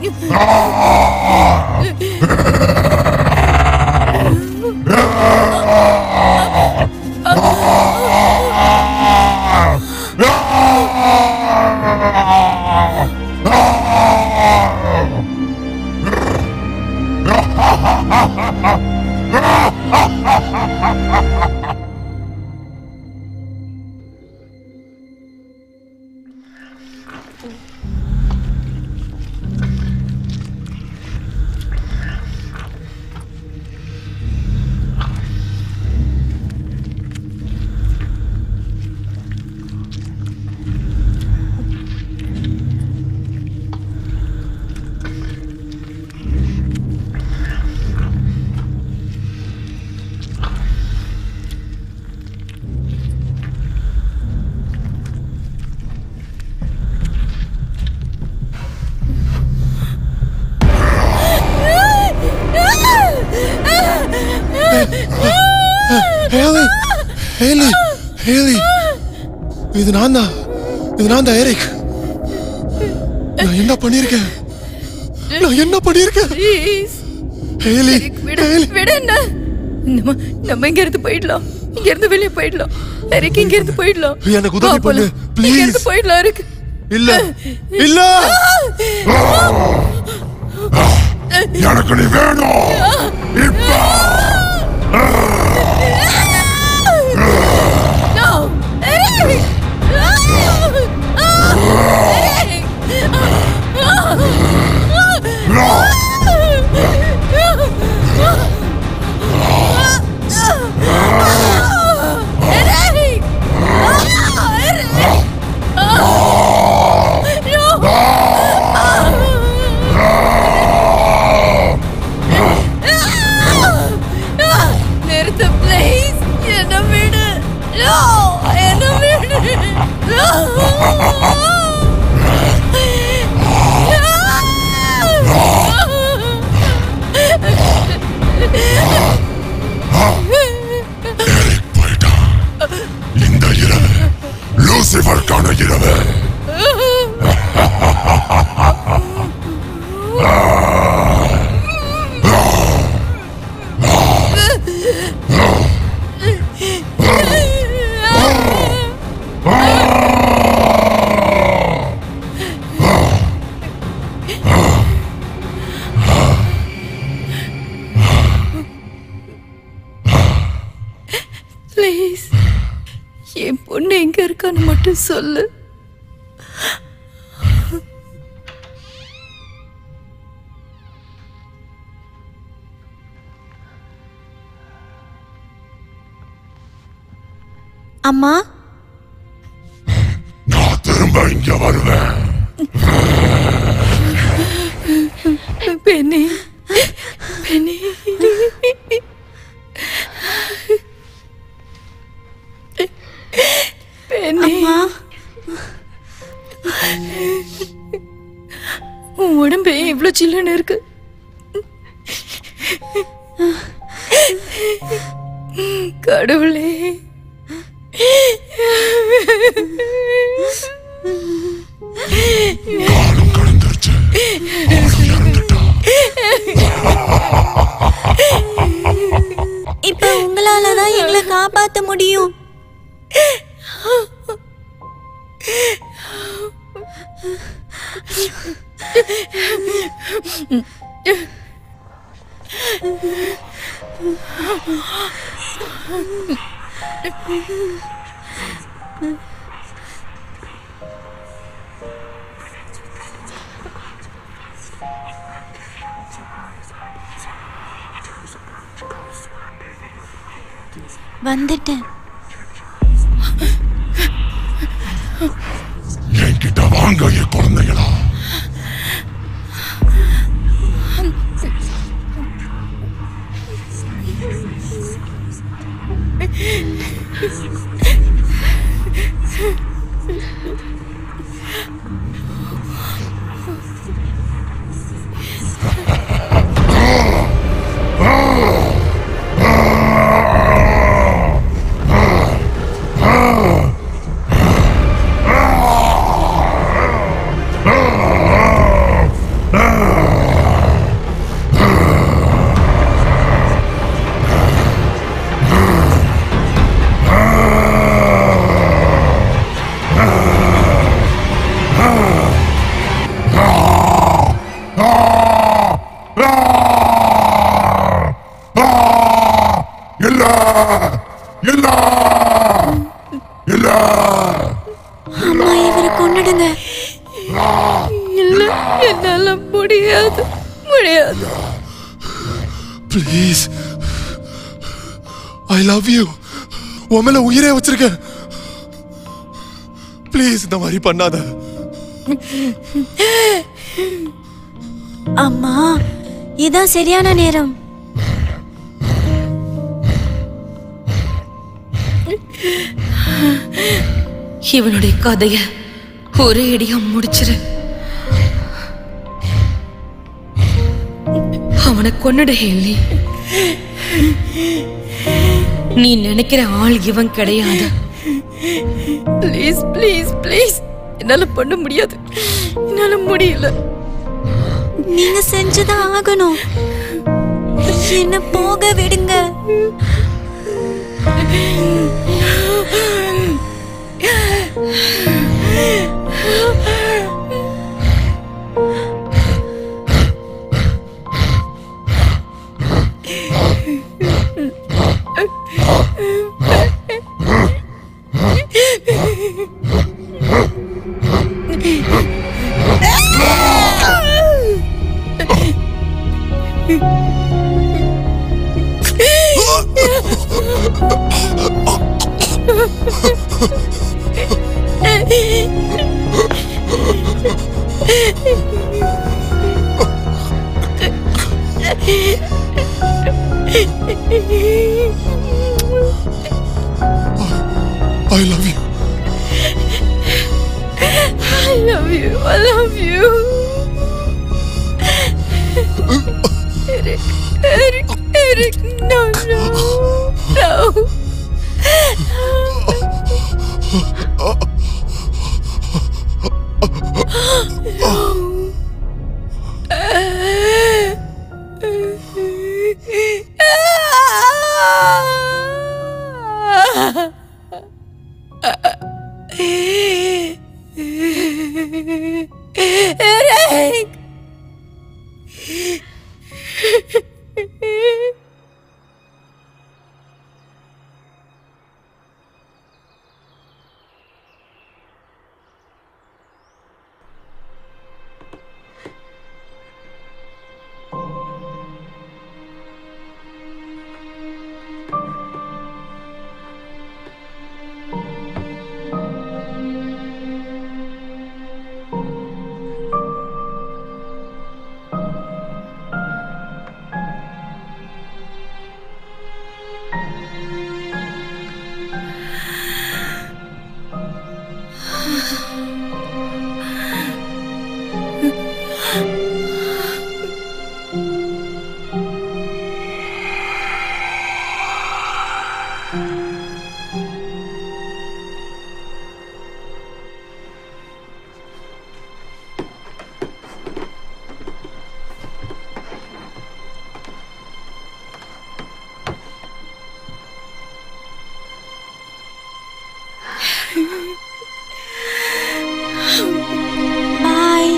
Hayley Hayley Hayley இது நான் தான் இது நான் தான் எரிக் நான் என்ன பண்ணிருக்கேன் நான் என்ன பண்ணிருக்கேன் ப்ளீஸ் ஹேலி விடு ஹேலி விடு என்ன நம்ம நம்ம இங்க இருந்து போயிடலாம் இங்க இருந்து வெளியே போயிடலாம் எரிக் இங்க இருந்து போயிடலாம் எனக்கு உதவி வா, போலாம். பண்ணு, இங்க இருந்து please. போயிடலாம் எரிக் இல்ல இல்ல எனக்கு நீ வேணும் இப்ப No! Eric! Eric! நிறுத்து ப்ளீஸ் என்ன விடு No! என்ன விடு No! எரிக் போயிட்டான் இந்த இரவு லூசிஃபருக்கான இரவு ப்ளீஸ் என் பொண்ணு எங்க இருக்கான்னு மட்டும் சொல்லு அம்மா நான் திரும்ப இங்க வருவேன் பெண்ணே பெண்ணே பெண்ணே அம்மா உன் உடம்பு ஏன் இவ்வளவு சில்லுன்னு இருக்கு கடவுளே காலம் கடந்துருச்சு அவளும் இறந்துட்டான் இப்ப உங்களால தான் எங்களை காப்பாத்த முடியும் வந்துட்டேன் என்கிட்ட வாங்க என் குழந்தைகளா ப்ளீஸ் ஐ லவ் யூ உன் மேல உயிரே வச்சிருக்கேன் ப்ளீஸ் இந்த மாதிரி பண்ணாத அம்மா இதான் சரியான நேரம் இவனுடைய கதைய ஒரே அடியா முடிச்சிரு அவனை கொன்னுடு ஹேலி நீ நினைக்கிற ஆள் இவன் கிடையாது ப்ளீஸ் ப்ளீஸ் ப்ளீஸ் என்னால பண்ண முடியாது என்னால முடியல நீங்க செஞ்சுதான் ஆகணும் என்ன போக விடுங்க I love you I love you. I love you. Eric, Eric, Eric, no, no, no. Eric! Bye